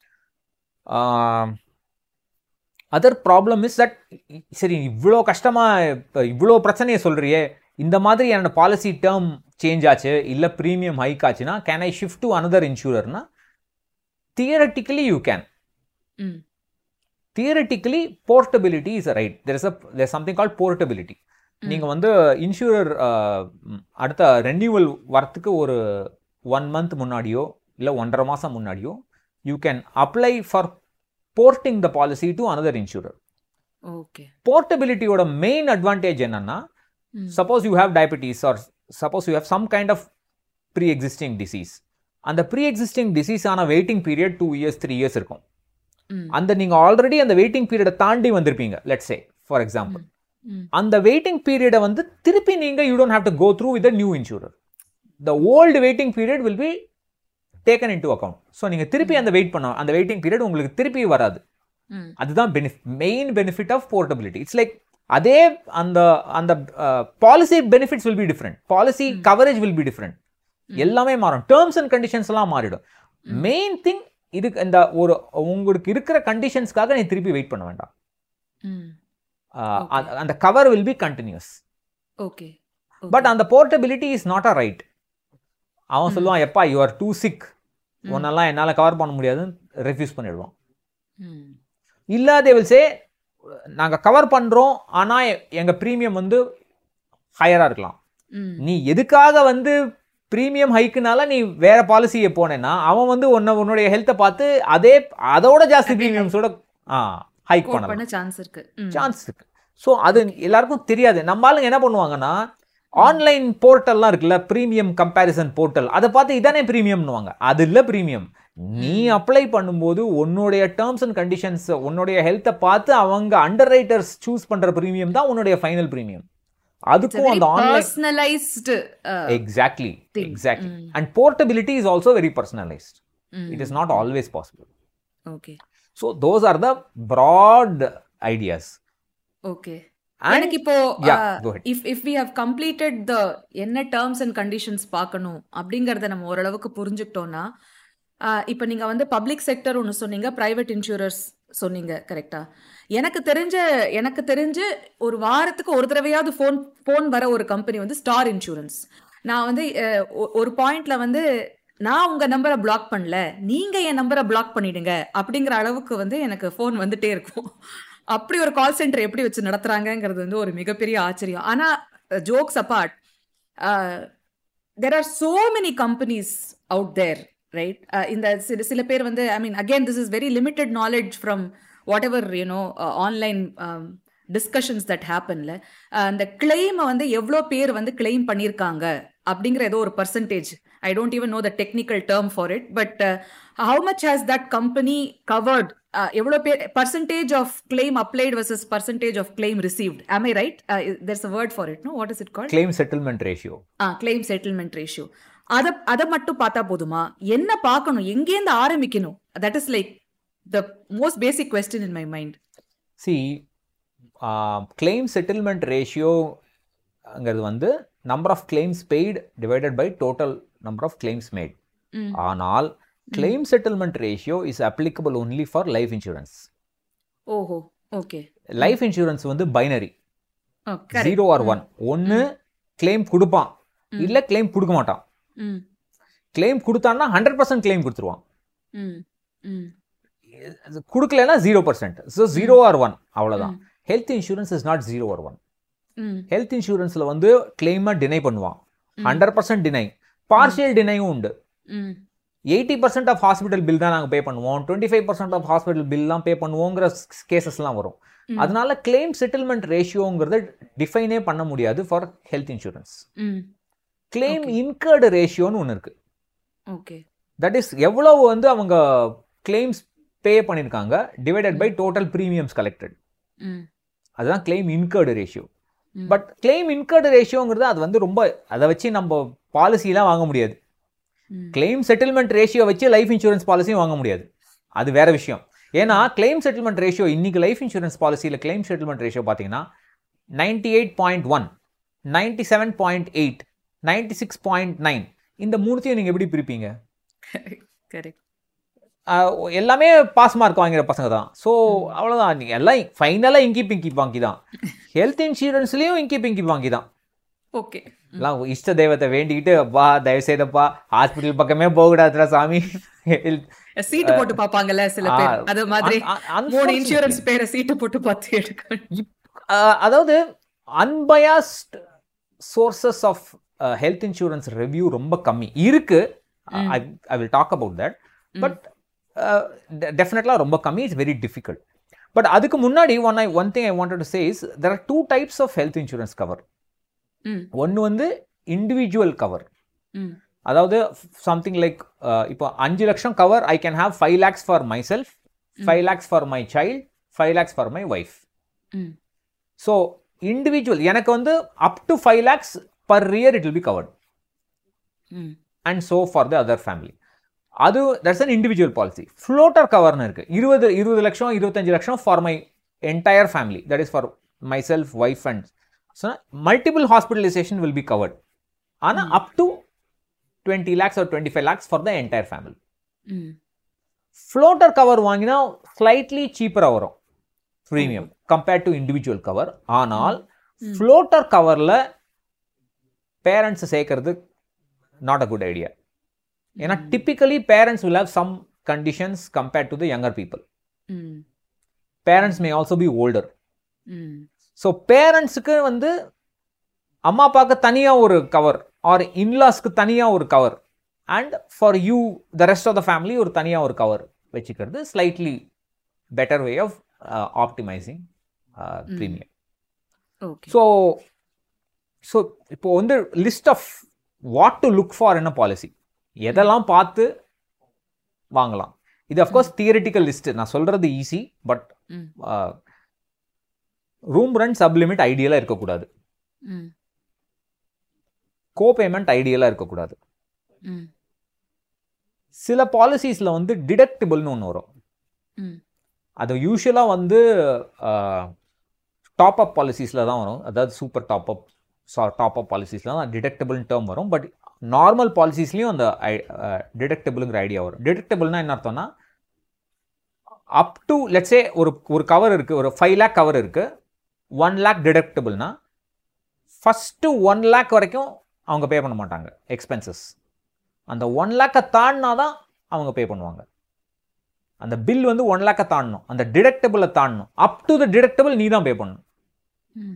other problem is that சரி இவ்வளோ கஷ்டமாக இப்போ இவ்வளோ பிரச்சனையை சொல்கிறியே இந்த மாதிரி என்னோட பாலிசி டேர்ம் சேஞ்ச் ஆச்சு இல்லை ப்ரீமியம் ஹைக் ஆச்சுன்னா can I shift to another இன்சூரர்னா தியரட்டிக்கலி யூ கேன் ம் theoretically portability is right there is a there something call portability நீங்கள் வந்து இன்சூரர் அடுத்த ரெனியூவல் வரத்துக்கு ஒரு ஒன் மந்த் முன்னாடியோ இல்லை ஒன்றரை மாதம் முன்னாடியோ you can apply for porting the policy to another insurer okay போர்ட்டபிலிட்டியோட மெயின் அட்வான்டேஜ் என்னன்னா ம். Suppose you have diabetes or suppose you have some kind of pre existing disease அந்த ப்ரீ எக்ஸிஸ்டிங் டிசீஸ் ஆன waiting period two years three years இருக்கும் ம். அந்த நீங்கள் already அந்த வெயிட்டிங் பீரியடை தாண்டி வந்திருப்பீங்க லெட்ஸ் சே ஃபார் எக்ஸாம்பிள் ம். அந்த வெயிட்டிங் பீரியடை வந்து திருப்பி நீங்கள் you don't have to go through with new insurer the old waiting period will be taken into account so நீங்கள் திருப்பி அந்த வெயிட் பண்ண அந்த வெயிட்டிங் பீரியட் உங்களுக்கு திருப்பி வராது ம். அதுதான் பெனிஃப் main benefit of portability it's like அதே அந்த அந்த policy benefits will be different policy coverage will be different எல்லாமே மாறும் டேர்ம்ஸ் அண்ட் கண்டிஷன்ஸ் எல்லாம் மாறிடும் மெயின் திங் இதுக்கு இந்த ஒரு உங்களுக்கு இருக்கிற கண்டிஷன்ஸ்க்காக நீ திருப்பி வெயிட் பண்ண வேண்டாம் ம். அஹ், அந்த- அந்த cover will be continuous okay but அந்த portability is not a right அவன் சொல்லுவான் எப்பா யூ ஆர் டூ சிக் உன்னெல்லாம் என்னால் கவர் பண்ண முடியாதுன்னு ரெஃப்யூஸ் பண்ணிடுவான் ம். இல்லை தே வில் சே நாங்கள் கவர் பண்ணுறோம் ஆனால் எங்கள் ப்ரீமியம் வந்து ஹையராக இருக்கலாம் ம். நீ எதுக்காக வந்து ப்ரீமியம் ஹைக்குனால நீ வேற பாலிசியை போனேன்னா அவன் வந்து உன்னை உன்னுடைய ஹெல்த்தை பார்த்து அதே அதோட ஜாஸ்தி ப்ரீமியம்ஸோட ஆ ஹைக் கோட் பண்ணலாம் பண்ண சான்ஸ் இருக்கு ம். சான்ஸ் இருக்கு ஸோ அது எல்லாருக்கும் தெரியாது நம்ம ஆளுங்க என்ன பண்ணுவாங்கன்னா ஆன்லைன் போர்ட்டல்லாம் இருக்குல்ல ப்ரீமியம் கம்பேரிசன் போர்ட்டல் அதை பார்த்து இதானே ப்ரீமியம்னுவாங்க அது இல்லை ப்ரீமியம் நீ அப்ளை பண்ணும்போது உன்னுடைய டேர்ம்ஸ் அண்ட் கண்டிஷன்ஸ் உன்னுடைய ஹெல்த்தை பார்த்து அவங்க அண்டர் ரைட்டர்ஸ் சூஸ் பண்ற ப்ரீமியம் தான் உன்னுடைய ஃபைனல் ப்ரீமியம் It's a அதுக்கும் very அந்த online personalized, uh, exactly thing. Exactly Mm. And portability is also very personalised mm. It is not always possible Okay. So those are the broad ideas Okay. And- எனக்கு இப்போ Yeah, go ahead. If if we have completed the என்ன terms and conditions பார்க்கணும் அப்படிங்கறத நம்ம ஓரளவுக்கு புரிஞ்சுக்கிட்டோம்னா ஆஹ் இப்போ நீங்க வந்து பப்ளிக் செக்டர் ஒன்று சொன்னீங்க பிரைவேட் இன்சூரர்ஸ் சொன்னீங்க கரெக்டா எனக்கு தெரிஞ்ச எனக்கு தெரிஞ்சு ஒரு வாரத்துக்கு ஒரு தடவையாவது ஃபோன் ஃபோன் வர ஒரு கம்பெனி வந்து ஸ்டார் இன்சூரன்ஸ் நான் வந்து அஹ், ஒ- ஒரு பாயிண்ட்ல வந்து நான் உங்க நம்பரை பிளாக் பண்ணல நீங்க என் நம்பரை பிளாக் பண்ணிடுங்க அப்படிங்கிற அளவுக்கு வந்து எனக்கு ஃபோன் வந்துட்டே இருக்கும் அப்படி ஒரு கால் சென்டர் எப்படி வச்சு நடத்துறாங்கங்கிறது வந்து ஒரு மிகப்பெரிய ஆச்சரியம் ஆனா jokes apart there are so many companies out there right இந்த சில சில பேர் வந்து I mean again this is very limited knowledge from whatever you know online discussions that ஹேப்பன்ல அந்த கிளைமை வந்து எவ்வளோ பேர் வந்து கிளைம் பண்ணியிருக்காங்க அப்படிங்கிற ஏதோ ஒரு percentage I don't even know the technical term for it but how much has that company covered எவ்வளோ பேர் percentage of claim applied versus percentage of claim received am I right there's a word for it no what is it call claim settlement ratio ah claim settlement ratio அதை அதை மட்டும் பார்த்தா போதுமா என்ன பார்க்கணும் எங்கேருந்து ஆரம்பிக்கணும் that is like the most basic question in my mind சி கிளைம் செட்டில்மெண்ட் ரேஷியோங்கிறது வந்து number of claims paid divided by total number of claims made ம். ஆனால் claim settlement ratio is applicable only for life insurance ஓஹோ okay life insurance வந்து binary correct zero or one ஒன்று claim கொடுப்பான் இல்லை claim கொடுக்க மாட்டான் ம் கிளைம் கொடுத்தான்னா ஹண்ட்ரட் பர்சன்ட் கிளைம் கொடுத்துருவான் ம் ம் கொடுக்கலன்னா zero percent so zero or one அவ்வளோதான் health insurance is not zero or one ம் ஹெல்த் இன்சூரன்ஸில் வந்து கிளைமை டினை பண்ணுவான் ஹண்ட்ரட் பர்சன்ட் டினை பார்ஷியல் டினையும் உண்டு ம் eighty percent of hospital bill தான் நாங்கள் பே பண்ணுவோம் twenty five percent of hospital பில்லாம் பே பண்ணுவோங்கிற கேசஸ்லாம் வரும் அதனால கிளைம் செட்டில்மெண்ட் ரேஷியோங்கிறத டிஃபைனே பண்ண முடியாது ஃபார் ஹெல்த் இன்சூரன்ஸ் ம் கிளைம் இன்கர்டு ரேஷியோன்னு ஒன்று இருக்குது ஓகே தட் இஸ் எவ்வளவு வந்து அவங்க கிளைம்ஸ் பே பண்ணியிருக்காங்க divided by total premiums collected ம் அதுதான் கிளைம் இன்கர்டு ரேஷியோ ம். பட் கிளைம் இன்கர்டு ரேஷியோங்கிறது அது வந்து ரொம்ப அதை வச்சு நம்ம பாலிசிலாம் வாங்க முடியாது ம். கிளைம் செட்டில்மெண்ட் ரேஷியோ வச்சு லைஃப் இன்சூரன்ஸ் பாலிசியும் வாங்க முடியாது அது வேற விஷயம் ஏன்னா கிளைம் செட்டில்மெண்ட் ரேஷியோ இன்னைக்கு லைஃப் இன்சூரன்ஸ் பாலிசியில் கிளைம் செட்டில்மெண்ட் ரேஷியோ பார்த்தீங்கன்னா ninety eight point one ninety seven point eight ninety six point nine இந்த மூணுத்தையும் நீங்கள் எப்படி பிரிப்பீங்க கரெக்ட் ஆஹ் எல்லாமே பாஸ் மார்க் வாங்குற பசங்க தான் ஸோ அவ்வளோதான் நீங்கள் எல்லாம் ஃபைனலாக இங்கி பிங்கி பாங்கி தான் ஹெல்த் இன்சூரன்ஸ்லேயும் இங்கி பிங்கி பாங்கி தான் ஓகே எல்லாம் இஷ்ட தெய்வத்தை வேண்டிக்கிட்டு அப்பா தயவு செய்தப்பா ஹாஸ்பிட்டல் பக்கமே போகக்கூடாதுடா சாமி சீட்டு போட்டு பாப்பாங்கல்ல சில பேர் ஆ, அது மாதிரி un- un- மூணு unfortunately. இன்சூரன்ஸ் பேரை சீட்டு போட்டு பார்த்து எடுக்க இப்- ஆஹ் அதாவது unbiased sources of health insurance review ரொம்ப கம்மி இருக்கு I will talk about that but டெஃபினெட்லாம் ரொம்ப கம்மி இட்ஸ் வெரி டிஃபிகல்ட் பட் அதுக்கு முன்னாடி one I one thing I wanted to say is there are two types of health insurance cover ம் ஒன்று வந்து இண்டிவிஜுவல் கவர் ம் அதாவது சம்திங் லைக் இப்போ அஞ்சு லட்சம் cover I can have five lakhs for myself five lakhs for my child five lakhs for my wife ம் so individual எனக்கு வந்து up to five lakhs per year it will be covered ம் and so for the other family அது that's an individual policy floater கவர்னு இருக்குது இருபது இருபது லட்சம் இருபத்தஞ்சு லட்சம் for my entire family that is for myself wife and so multiple hospitalization will be covered ஆனால் up to twenty lakhs or twenty five lakhs for the entire family ம் floater cover வாங்கினா ஸ்லைட்லி சீப்பராக வரும் premium compared to individual cover ஆனால் floater கவரில் parents சேர்க்கறது not a good idea ஏன்னா typically parents will have some conditions compared to the younger people ம் parents may also be older ம் ஸோ பேரண்ட்ஸுக்கு வந்து அம்மா அப்பாவுக்கு தனியாக ஒரு கவர் ஆர் இன்லாஸ்க்கு தனியாக ஒரு cover and for you the rest of the family ஒரு தனியாக ஒரு கவர் வச்சுக்கிறது slightly better way of optimizing premium okay so so இப்போ வந்து list of what to look for என்ன பாலிசி எதெல்லாம் பார்த்து வாங்கலாம் இது அஃப்கோர்ஸ் தியரிட்டிக்கல் லிஸ்ட் நான் சொல்றது ஈஸி பட் ம் ரூம் ரெண்ட் சப்லிமிட் ஐடியலாக இருக்கக்கூடாது ம் கோ பேமெண்ட் ஐடியலாக இருக்கக்கூடாது ம் சில பாலிசிஸில் வந்து டிடக்டிபிள்னு ஒன்று வரும் ம் அது யூஸ்வலாக வந்து டாப் அப் பாலிசிஸில் தான் வரும் அதாவது super top up top up பாலிசிஸில் தான் டிடக்டபிள்னு டேர்ம் வரும் பட் நார்மல் பாலிசிஸ்லேயும் அந்த டிடக்டபிளுங்கிற ஐடியா வரும் டிடக்டபிள்னா என்ன அர்த்தம்னா அப் டு லெட்ஸே ஒரு ஒரு கவர் இருக்குது ஒரு ஃபைவ் லேக் கவர் இருக்குது ஒன் லேக் டிடக்டபிள்னா ஃபஸ்ட்டு ஒன் லேக் வரைக்கும் அவங்க பே பண்ண மாட்டாங்க எக்ஸ்பென்சஸ் அந்த ஒன் லேக்கை தாண்டினா தான் அவங்க பே பண்ணுவாங்க அந்த பில் வந்து ஒன் லேக்கை தாண்டணும் அந்த டிடக்டபிளை தாண்டணும் அப் டு த டிடக்டபிள் நீ தான் பே பண்ணணும் ம்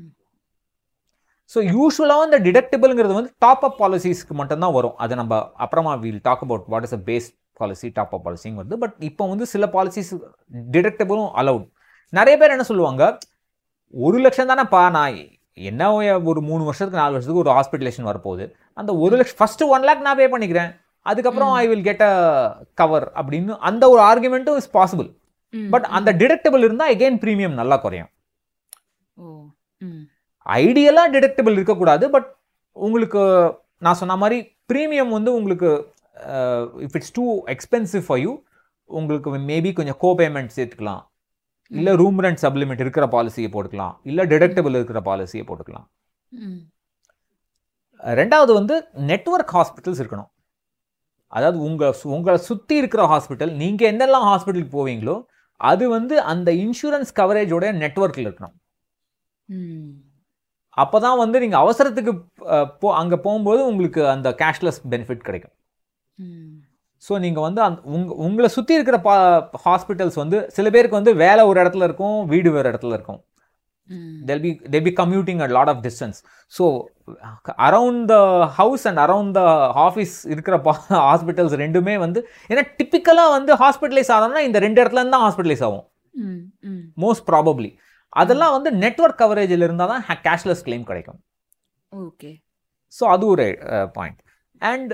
ஸோ யூஸ்வலாக இந்த டிடக்டபிள்ங்கிறது வந்து டாப் அப் பாலிசிஸ்க்கு மட்டும்தான் வரும் அது நம்ம அப்புறமா we'll talk about what is a base policy top up பாலிசிங் வருது பட் இப்போ வந்து சில பாலிசிஸ் டிடக்டபிளும் அலவுட் நிறைய பேர் என்ன சொல்லுவாங்க ஒரு லட்சம் தானேப்பா நான் என்ன ஒரு மூணு வருஷத்துக்கு நாலு வருஷத்துக்கு ஒரு ஹாஸ்பிட்டலேஷன் வரப்போகுது அந்த ஒரு லட்சம் ஃபஸ்ட்டு ஒன் லேக் நான் பே பண்ணிக்கிறேன் அதுக்கப்புறம் I will get a cover அப்படின்னு அந்த ஒரு ஆர்குமெண்ட்டும் இஸ் பாசிபிள் ம் பட் அந்த டிடக்டபிள் இருந்தால் எகெயின் ப்ரீமியம் நல்லா குறையும் ஓ ம் ஐடியலாக டிடக்டபிள் இருக்கக்கூடாது பட் உங்களுக்கு நான் சொன்ன மாதிரி ப்ரீமியம் வந்து உங்களுக்கு if it's too expensive for you உங்களுக்கு மேபி கொஞ்சம் கோ பேமெண்ட் சேர்த்துக்கலாம் இல்லை ரூம் ரெண்ட் சப்ளிமெண்ட் இருக்கிற பாலிசியை போட்டுக்கலாம் இல்லை டிடக்டபிள் இருக்கிற பாலிசியை போட்டுக்கலாம் ம் ரெண்டாவது வந்து நெட்வொர்க் ஹாஸ்பிட்டல்ஸ் இருக்கணும் அதாவது உங்கள் உங்களை சுற்றி இருக்கிற ஹாஸ்பிட்டல் நீங்கள் எந்தெல்லாம் ஹாஸ்பிட்டலுக்கு போவீங்களோ அது வந்து அந்த இன்சூரன்ஸ் கவரேஜோட நெட்வொர்க்கில் இருக்கணும் ம் அப்போ தான் வந்து நீங்கள் அவசரத்துக்கு அஹ், போ அங்கே போகும்போது உங்களுக்கு அந்த கேஷ்லெஸ் பெனிஃபிட் கிடைக்கும் ம் ஸோ நீங்கள் வந்து அந்த உங்க உங்களை சுற்றி இருக்கிற பா ஹாஸ்பிட்டல்ஸ் வந்து சில பேருக்கு வந்து வேலை ஒரு இடத்துல இருக்கும் வீடு வேறு இடத்துல இருக்கும் ம் they'll be they be commuting a lot of distance so around the house and around the office இருக்கிற ஹாஸ்பிட்டல்ஸ் ரெண்டுமே வந்து ஏன்னா டிப்பிக்கலாக வந்து ஹாஸ்பிட்டலைஸ் ஆகணும்னா இந்த ரெண்டு இடத்துல இருந்து தான் ஹாஸ்பிட்டலைஸ் ஆகும் ம் ம் மோஸ்ட் ப்ராபப்ளி அதெல்லாம் வந்து நெட்வொர்க் கவரேஜில் இருந்தால் தான் கேஷ்லெஸ் claim கிடைக்கும் ஓகே ஸோ அது ஒரு பாயிண்ட் அண்ட்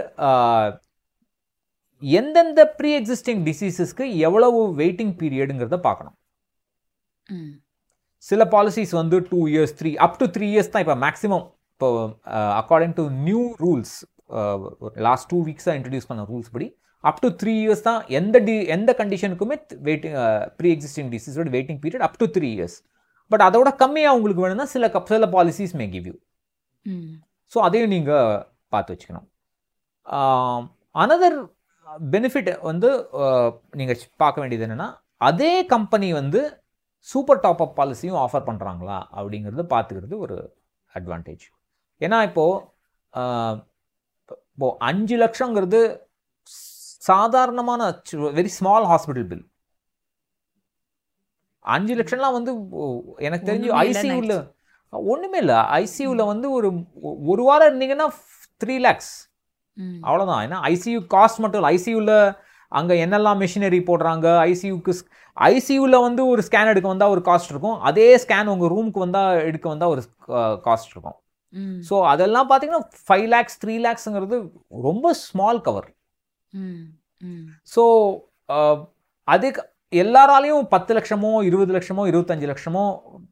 எந்தெந்த ப்ரீ எக்ஸிஸ்டிங் டிசீசஸ்க்கு எவ்வளவு வெயிட்டிங் பீரியடுங்கிறத பார்க்கணும் ம் சில பாலிசிஸ் வந்து two years three up to three years தான் இப்போ மேக்ஸிமம் இப்போ according to new rules last two வீக்ஸாக இன்ட்ரடியூஸ் பண்ண ரூல்ஸ் படி அப் டு த்ரீ இயர்ஸ் தான் எந்த டி எந்த கண்டிஷனுக்குமே வெயிட்டிங் ப்ரீ எக்ஸிஸ்டிங் டிசீஸோட waiting period up to three years but அதோட கம்மியாக உங்களுக்கு வேணும்னா சில கப் சில பாலிசிஸ் மே கிவ் யூ ம் ஸோ அதையும் நீங்கள் பார்த்து வச்சுக்கணும் அனதர் பெனிஃபிட் வந்து நீங்கள் பார்க்க வேண்டியது என்னென்னா அதே கம்பெனி வந்து சூப்பர் டாப் அப் பாலிசியும் ஆஃபர் பண்ணுறாங்களா அப்படிங்கிறது பார்த்துக்கிறது ஒரு அட்வான்டேஜ் ஏன்னா இப்போது இப்போ அஞ்சு லட்சங்கிறது சாதாரணமான வெரி ஸ்மால் ஹாஸ்பிட்டல் பில் அஞ்சு லட்சம்லாம் வந்து ஓ, எனக்கு தெரிஞ்சு ஒண்ணுமே இல்ல ஐசியூவில் ஒன்றுமே இல்லை ஐசியூவில் வந்து ஒரு ஒ- ஒரு வாரம் இருந்தீங்கன்னா த்ரீ லேக்ஸ் ம் அவ்வளோதான் ஏன்னா ஐசியூ காஸ்ட் மட்டும் இல்லை ஐசியூவில் அங்கே என்னெல்லாம் மிஷினரி போடுறாங்க ஐசியூக்கு ஐசியூவில் வந்து ஒரு ஸ்கேன் எடுக்க வந்தால் ஒரு காஸ்ட் இருக்கும் அதே ஸ்கேன் உங்கள் ரூமுக்கு வந்தால் எடுக்க வந்தால் ஒரு காஸ்ட் இருக்கும் ம், ஸோ அதெல்லாம் பார்த்தீங்கன்னா ஃபைவ் லேக்ஸ் த்ரீ லேக்ஸுங்கிறது ரொம்ப ஸ்மால் கவர் ம், ம். ஸோ அதுக்கு எல்லாராலையும் பத்து லட்சமோ இருபது லட்சமோ இருபத்தஞ்சு லட்சமோ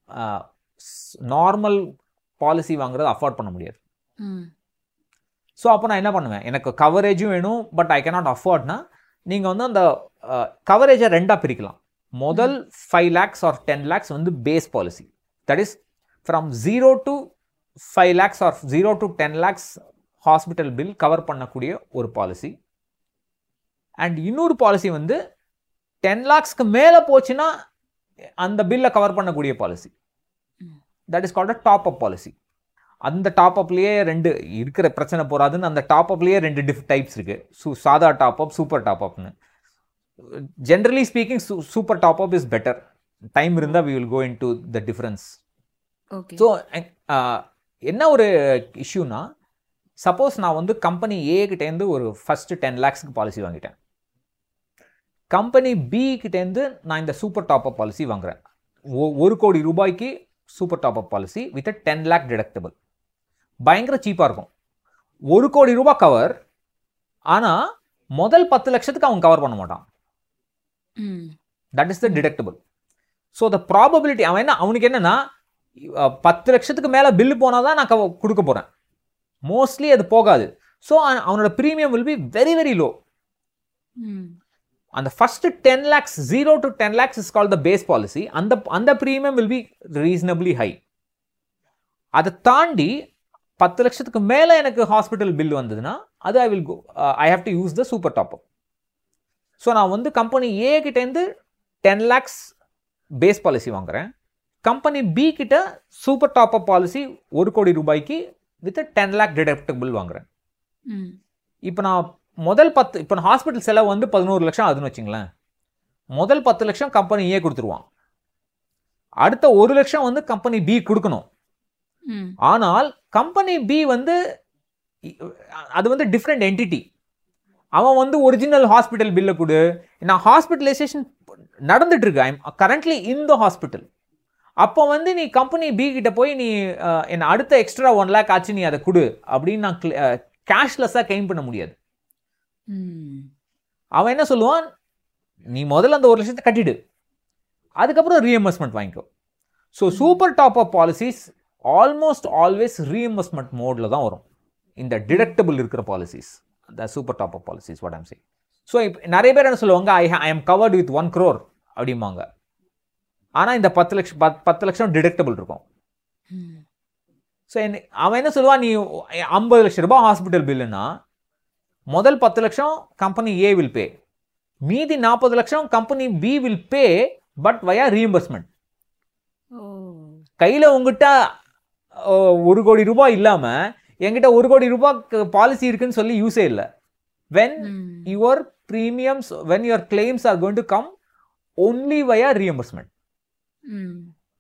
நார்மல் பாலிசி வாங்குறது அஃபோர்ட் பண்ண முடியாது ம், ஸோ அப்போ நான் என்ன பண்ணுவேன் எனக்கு கவரேஜும் வேணும் பட் ஐ cannot அஃபோர்ட்னா நீங்கள் வந்து அந்த கவரேஜை ரெண்டாக பிரிக்கலாம் முதல் five lakhs or ten lakhs வந்து base policy that is from zero to five lakhs or zero to ten lakhs hospital bill cover பண்ணக்கூடிய ஒரு பாலிசி அண்ட் இன்னொரு பாலிசி வந்து டென் லேக்ஸ்க்கு மேலே போச்சுன்னா அந்த பில்லை கவர் பண்ணக்கூடிய policy that is called a top up policy அந்த டாப் அப்லேயே ரெண்டு இருக்கிற பிரச்சனை போறாதுன்னு அந்த டாப் அப்லேயே ரெண்டு டிஃப் டைப்ஸ் இருக்கு சு சாதா டாப் அப் சூப்பர் டாப் அப்னு generally speaking super top up is better time இருந்தால் we will go into the difference okay so என்ன ஒரு இஷ்யூனா சப்போஸ் நான் வந்து கம்பெனி ஏ கிட்டேருந்து ஒரு ஃபஸ்ட்டு டென் லேக்ஸ்க்கு பாலிசி வாங்கிட்டேன் கம்பெனி பி கிட்டேருந்து நான் இந்த சூப்பர் டாப் அப் பாலிசி வாங்குறேன் ஒ- ஒரு கோடி ரூபாய்க்கு super top up policy with ten lakh deductible பயங்கர சீப்பாக இருக்கும் ஒரு கோடி ரூபாய் கவர் ஆனால் முதல் பத்து லட்சத்துக்கு அவன் கவர் பண்ண மாட்டான் ம், that is the deductible so the probability அவன் என்ன அவனுக்கு என்னன்னா அஹ், பத்து லட்சத்துக்கு மேலே பில்லு போனால் தான் நான் கவ- கொடுக்க போகிறேன் மோஸ்ட்லி அது போகாது ஸோ அவனோட premium will be very very low ம், அந்த first ten lakhs zero to ten lakhs is call the base policy அந்த அந்த premium will be reasonably high அதை தாண்டி பத்து லட்சத்துக்கு மேலே எனக்கு ஹாஸ்பிட்டல் பில் வந்ததுன்னா அது I will go I have to use the super top up so நான் வந்து கம்பெனி ஏ கிட்டேருந்து டென் லேக்ஸ் பேஸ் பாலிசி வாங்குறேன் கம்பெனி பி கிட்ட சூப்பர் டாப் அப் பாலிசி ஒரு கோடி ரூபாய்க்கு வித் டென் லேக் டிடக்டபிள் வாங்குறேன் ம், இப்போ நான் முதல் பத்து இப்போ நான் ஹாஸ்பிட்டல் செலவு வந்து பதினோரு லட்சம் ஆகுதுன்னு வச்சுங்களேன் முதல் பத்து லட்சம் கம்பெனி ஏ கொடுத்துருவான் அடுத்த ஒரு லட்சம் வந்து கம்பெனி பி கொடுக்கணும் ம், ஆனால் கம்பெனி பி வந்து இ- அது வந்து டிஃப்ரெண்ட் என்டிட்டி அவன் வந்து ஒரிஜினல் ஹாஸ்பிட்டல் பில்லை கொடு நான் ஹாஸ்பிட்டலைசேஷன் நடந்துட்டு இருக்கு I'm currently in the hospital அப்போ வந்து நீ கம்பெனி பி கிட்ட போய் நீ அஹ், என்ன அடுத்த எக்ஸ்ட்ரா ஒன் லேக் ஆச்சு நீ அதை கொடு அப்படின்னு நான் கேஷ்லெஸ்ஸாக கெயின் பண்ண முடியாது ம், அவன் என்ன சொல்லுவான் நீ முதல்ல அந்த ஒரு லட்சத்தை கட்டிடு அதுக்கப்புறம் ரீஎம்பர்ஸ்மெண்ட் வாங்கிக்கோ so super top up policies almost always reimbursement மோடில் தான் வரும் இந்த டிடக்டபிள் இருக்கிற policies the super top up policies what I'm say so இப்போ நிறைய பேர் என்ன சொல்லுவாங்க I I am covered with one crore அப்படிம்பாங்க ஆனால் இந்த பத்து லட்சம் பத் பத்து லட்சம் டிடக்டபிள் இருக்கும் ம், ஸோ அவன் என்ன சொல்லுவான் நீ ஐம்பது லட்சம் ரூபாய் ஹாஸ்பிட்டல் பில்லுன்னா முதல் பத்து லட்சம் கம்பெனி ஏ வில் பே மீதி நாற்பது லட்சம் company B will pay but via reimbursement ஓ கையில் உங்ககிட்ட ஓ, ஒரு கோடி ரூபாய் இல்லாமல் என்கிட்ட ஒரு கோடி ரூபாய் பாலிசி இருக்குன்னு சொல்லி யூஸே இல்லை வென் ம், your premiums when your claims are going to come only via reimbursement ம்.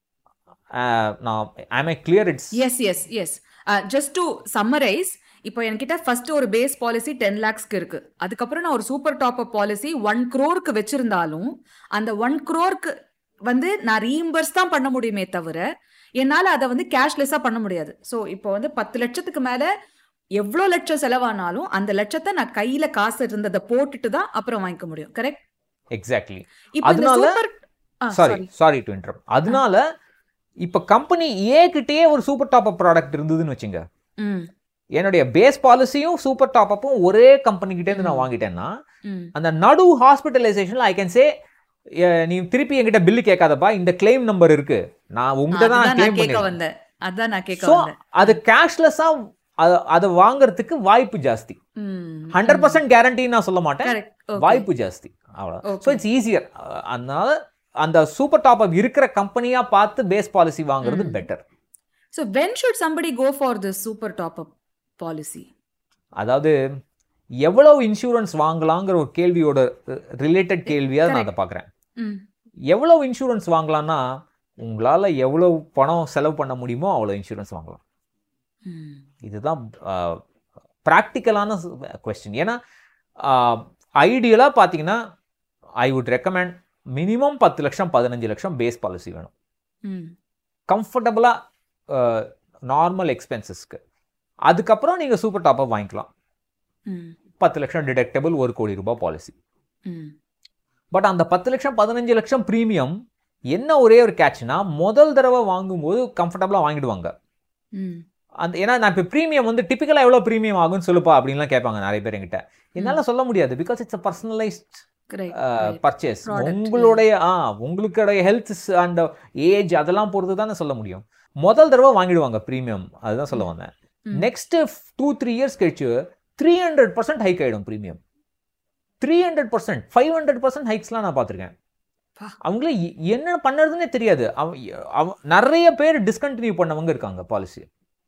நான் I my clear it's yes yes yes just to summarize இப்போ என்கிட்ட ஃபர்ஸ்ட் ஒரு பேஸ் பாலிசி டென் லேக்ஸ்க்கு இருக்கு அதுக்கப்புறம் நான் ஒரு super top up policy one க்ரோருக்கு வச்சிருந்தாலும் அந்த ஒன் க்ரோருக்கு வந்து நான் ரீஇம்பர்ஸ் தான் பண்ண முடியுமே தவிர என்னால் அதை வந்து கேஷ்லெஸ்ஸாக பண்ண முடியாது ஸோ இப்போ வந்து பத்து லட்சத்துக்கு மேலே எவ்வளோ லட்சம் செலவானாலும் அந்த லட்சத்தை நான் கையில் காசு இருந்ததை போட்டுட்டு தான் அப்புறம் வாங்கிக்க முடியும் கரெக்ட் எக்ஸாக்ட்லி இப்போ இந்த அதனால- super sorry sorry to inter அதனால இப்போ கம்பெனி ஏ கிட்டேயே ஒரு சூப்பர் டாப் அப் ப்ராடக்ட் இருந்ததுன்னு வச்சுங்க ம் என்னுடைய பேஸ் பாலிசியும் சூப்பர் டாப் அப்பும் ஒரே கம்பெனி கிட்டேருந்து நான் வாங்கிட்டேன்னா ம் அந்த நடு ஹாஸ்பிட்டலைசேஷன்ல ஐ கேன் சே நீ திருப்பி என்கிட்ட பில்லு கேட்காதப்பா இந்த கிளைம் நம்பர் இருக்கு நான் உங்ககிட்ட தான் அதுதான் நான் நான் கிளைம் கேட்க பண்ணிருக்கேன் வந்தேன் அதான் நான் கேட்க ஸோ வந்தேன் அது கேஷ்லெஸ்ஸா அதை வாங்குறதுக்கு வாய்ப்பு ஜாஸ்தி ம் ஹண்ட்ரட் பர்சன்ட் கேரண்டி நான் சொல்ல மாட்டேன் கரெக்ட் வாய்ப்பு ஜாஸ்தி அவ்வளோ Okay. ஸோ இட்ஸ் ஈஸியர் அதனால அந்த சூப்பர் டாப் அப் இருக்கிற கம்பெனியா பார்த்து பேஸ் பாலிசி வாங்குறது better So when should somebody go for this super top up policy? அதாவது எவ்வளவு இன்சூரன்ஸ் வாங்கலாங்கிற ஒரு கேள்வியோட ரிலேட்டட் கேள்வியா நான் அதை பார்க்குறேன் Mm. எவ்வளவு இன்சூரன்ஸ் வாங்கலாம்னா உங்களால் எவ்வளவு பணம் செலவு பண்ண முடியுமோ அவ்வளோ இன்சூரன்ஸ் வாங்கலாம் Mm. இதுதான் ப்ராக்டிக்கலான கொஸ்டின் ஏன்னா ஐடியலாக பார்த்தீங்கன்னா ஐ வுட் ரெக்கமெண்ட் மினிமம் பத்து லட்சம் பதினஞ்சு லட்சம் பேஸ் பாலிசி வேணும் ம் கம்ஃபர்டபுளாக நார்மல் எக்ஸ்பென்சஸ்க்கு அதுக்கப்புறம் நீங்கள் சூப்பர் டாப்பப் வாங்கிக்கலாம் ம் பத்து லட்சம் டிடெக்டபிள் ஒரு கோடி ரூபாய் பாலிசி ம் பட் அந்த பத்து லட்சம் பதினஞ்சு லட்சம் ப்ரீமியம் என்ன ஒரே ஒரு கேட்ச்னா முதல் தடவை வாங்கும்போது கம்ஃபர்டபுளாக வாங்கிடுவாங்க ம் அந்த ஏன்னா நான் இப்போ ப்ரீமியம் வந்து டிப்பிக்கலாக எவ்வளோ ப்ரீமியம் ஆகும்னு சொல்லுப்பா அப்படின்லாம் கேட்பாங்க நிறைய பேர் என்கிட்ட என்னால் சொல்ல முடியாது because it's a personalized Correct, uh, right. Purchase Product, உங்களுடைய ஆ உங்களுடைய ஹெல்த் அண்ட் ஏஜ் அதெல்லாம் பொறுத்து தானே சொல்ல முடியும் முதல் தடவை வாங்கிடுவாங்க ப்ரீமியம் அதுதான் சொல்ல வந்தேன் ம். நெக்ஸ்ட் டூ த்ரீ இயர்ஸ் கழிச்சு த்ரீ ஹண்ட்ரட் பர்சன்ட் ஹைக் ஆகிடும் premium three hundred percent five hundred percent ஹைக்ஸ்லாம் நான் பார்த்துருக்கேன் பா. அவங்களே எ- என்ன பண்ணுறதுனே தெரியாது அவ அவ- நிறைய பேர் டிஸ்கண்டினியூ பண்ணவங்க இருக்காங்க பாலிசி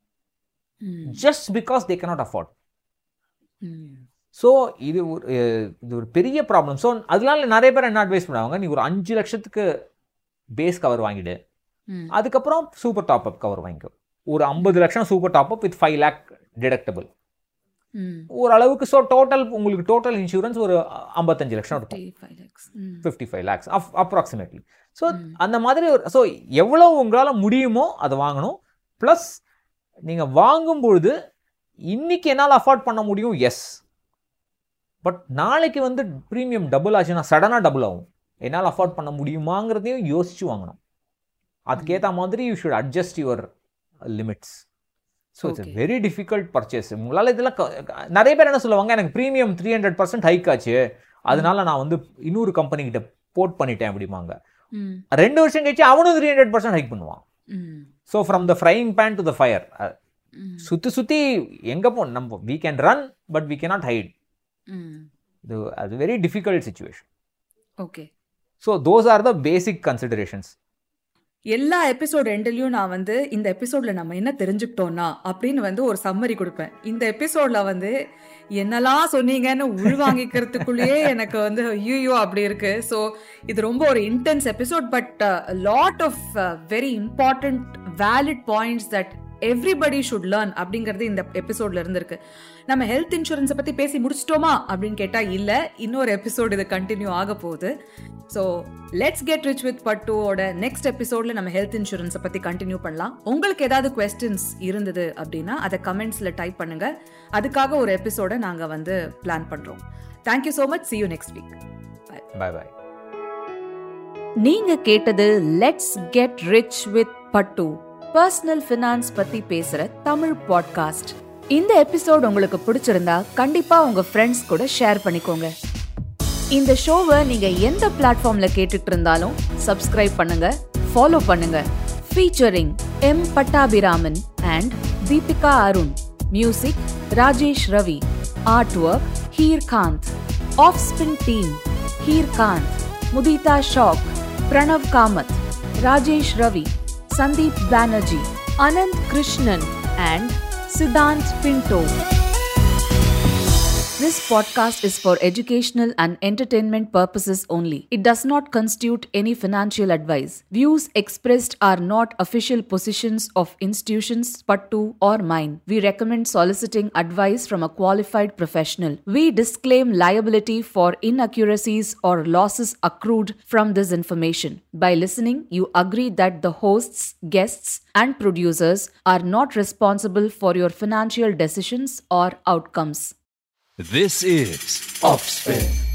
ம் just because they cannot afford ம் ஸோ இது ஒரு அஹ், இது ஒரு பெரிய ப்ராப்ளம் ஸோ அதனால நிறைய பேர் என்ன அட்வைஸ் பண்ணுவாங்க நீ ஒரு அஞ்சு லட்சத்துக்கு பேஸ் கவர் வாங்கிடு ம் அதுக்கப்புறம் சூப்பர் டாப் அப் கவர் வாங்கிக்கோ ஒரு ஐம்பது லட்சம் super top up with five lakh deductible ம் ஓரளவுக்கு ஸோ டோட்டல் உங்களுக்கு டோட்டல் இன்சூரன்ஸ் ஒரு ஐம்பத்தஞ்சு லட்சம் இருக்கும் 55 lakhs. ம் fifty five lakhs approximately so அந்த மாதிரி ஒரு ஸோ எவ்வளோ உங்களால் முடியுமோ அதை வாங்கணும் ப்ளஸ் நீங்கள் வாங்கும்பொழுது இன்னைக்கு என்னால் அஃபோர்ட் பண்ண முடியும் எஸ் பட் நாளைக்கு வந்து ப்ரீமியம் டபுள் ஆச்சுன்னா சடனாக டபுள் ஆகும் என்னால் அஃபோர்ட் பண்ண முடியுமாங்கிறதையும் யோசிச்சு வாங்கணும் அதுக்கேற்ற மாதிரி you should adjust your limits so it's Okay. Very difficult purchase உங்களால் இதெல்லாம் க- க- நிறைய பேர் என்ன சொல்லுவாங்க எனக்கு premium three hundred percent hike ஆச்சு அதனால நான் வந்து இன்னொரு கம்பெனி கிட்ட போர்ட் பண்ணிட்டேன் அப்படிம்பாங்க ம் ரெண்டு வருஷம் கழிச்சு அவனும் த்ரீ ஹண்ட்ரட் பர்சன்ட் ஹைக் பண்ணுவான் ம் so from the frying pan to the fire ம் சுற்றி சுற்றி எங்கே போ நம்ம we can run but we cannot hide ம் இது அது very difficult situation okay so those are the basic considerations எல்லா எபிசோட் ரெண்டுலயும் நான் வந்து இந்த எபிசோட்ல நம்ம என்ன தெரிஞ்சுக்கிட்டோம்னா அப்படின்னு வந்து ஒரு சம்மரி கொடுப்பேன் இந்த எபிசோட்ல வந்து என்னெல்லாம் சொன்னீங்கன்னு உள்வாங்கிக்கிறதுக்குள்ளேயே எனக்கு வந்து ஐயோ அப்படி இருக்கு ஸோ இது ரொம்ப ஒரு intense episode but lot of very important valid points that everybody should learn அப்படிங்கிறது இந்த எபிசோட்ல இருந்திருக்கு நம்ம ஹெல்த் இன்சூரன்ஸை பத்தி பேசி முடிச்சிட்டோமா அப்படின்னு கேட்டா இல்ல இன்னொரு எபிசோட் இது கண்டினியூ ஆக போகுது so let's get rich with பட்டுவோட நெக்ஸ்ட் எபிசோட்ல நம்ம ஹெல்த் இன்சூரன்ஸை பத்தி கண்டினியூ பண்ணலாம் உங்களுக்கு ஏதாவது கொஸ்டின்ஸ் இருந்தது அப்படின்னா அதை கமெண்ட்ஸ்ல டைப் பண்ணுங்க அதுக்காக ஒரு எபிசோட நாங்க வந்து பிளான் பண்றோம் thank you so much see you next week bye bye நீங்க கேட்டது லெட்ஸ் கெட் ரிச் வித் பட்டு பர்சனல் ஃபினான்ஸ் பத்தி பேசுற தமிழ் பாட்காஸ்ட் இந்த எபிசோட் உங்களுக்கு பிடிச்சிருந்தா கண்டிப்பா உங்க ஃப்ரெண்ட்ஸ் கூட ஷேர் பண்ணிக்கோங்க இந்த ஷோவை நீங்க எந்த பிளாட்ஃபார்ம்ல கேட்டுட்டு இருந்தாலும் சப்ஸ்கிரைப் பண்ணுங்க ஃபாலோ பண்ணுங்க featuring M Pattabiraman and Deepika Arun music Rajesh Ravi artwork Heer Kanth of spin team Heer Kanth Mudita Shak Pranav Kamath Rajesh Ravi Sandeep Banerjee Anant Krishnan and Siddhant Pinto This podcast is for educational and entertainment purposes only. It does not constitute any financial advice. Views expressed are not official positions of institutions, Pattu or mine. We recommend soliciting advice from a qualified professional. We disclaim liability for inaccuracies or losses accrued from this information. By listening, you agree that the hosts, guests, and producers are not responsible for your financial decisions or outcomes. This is Offspin.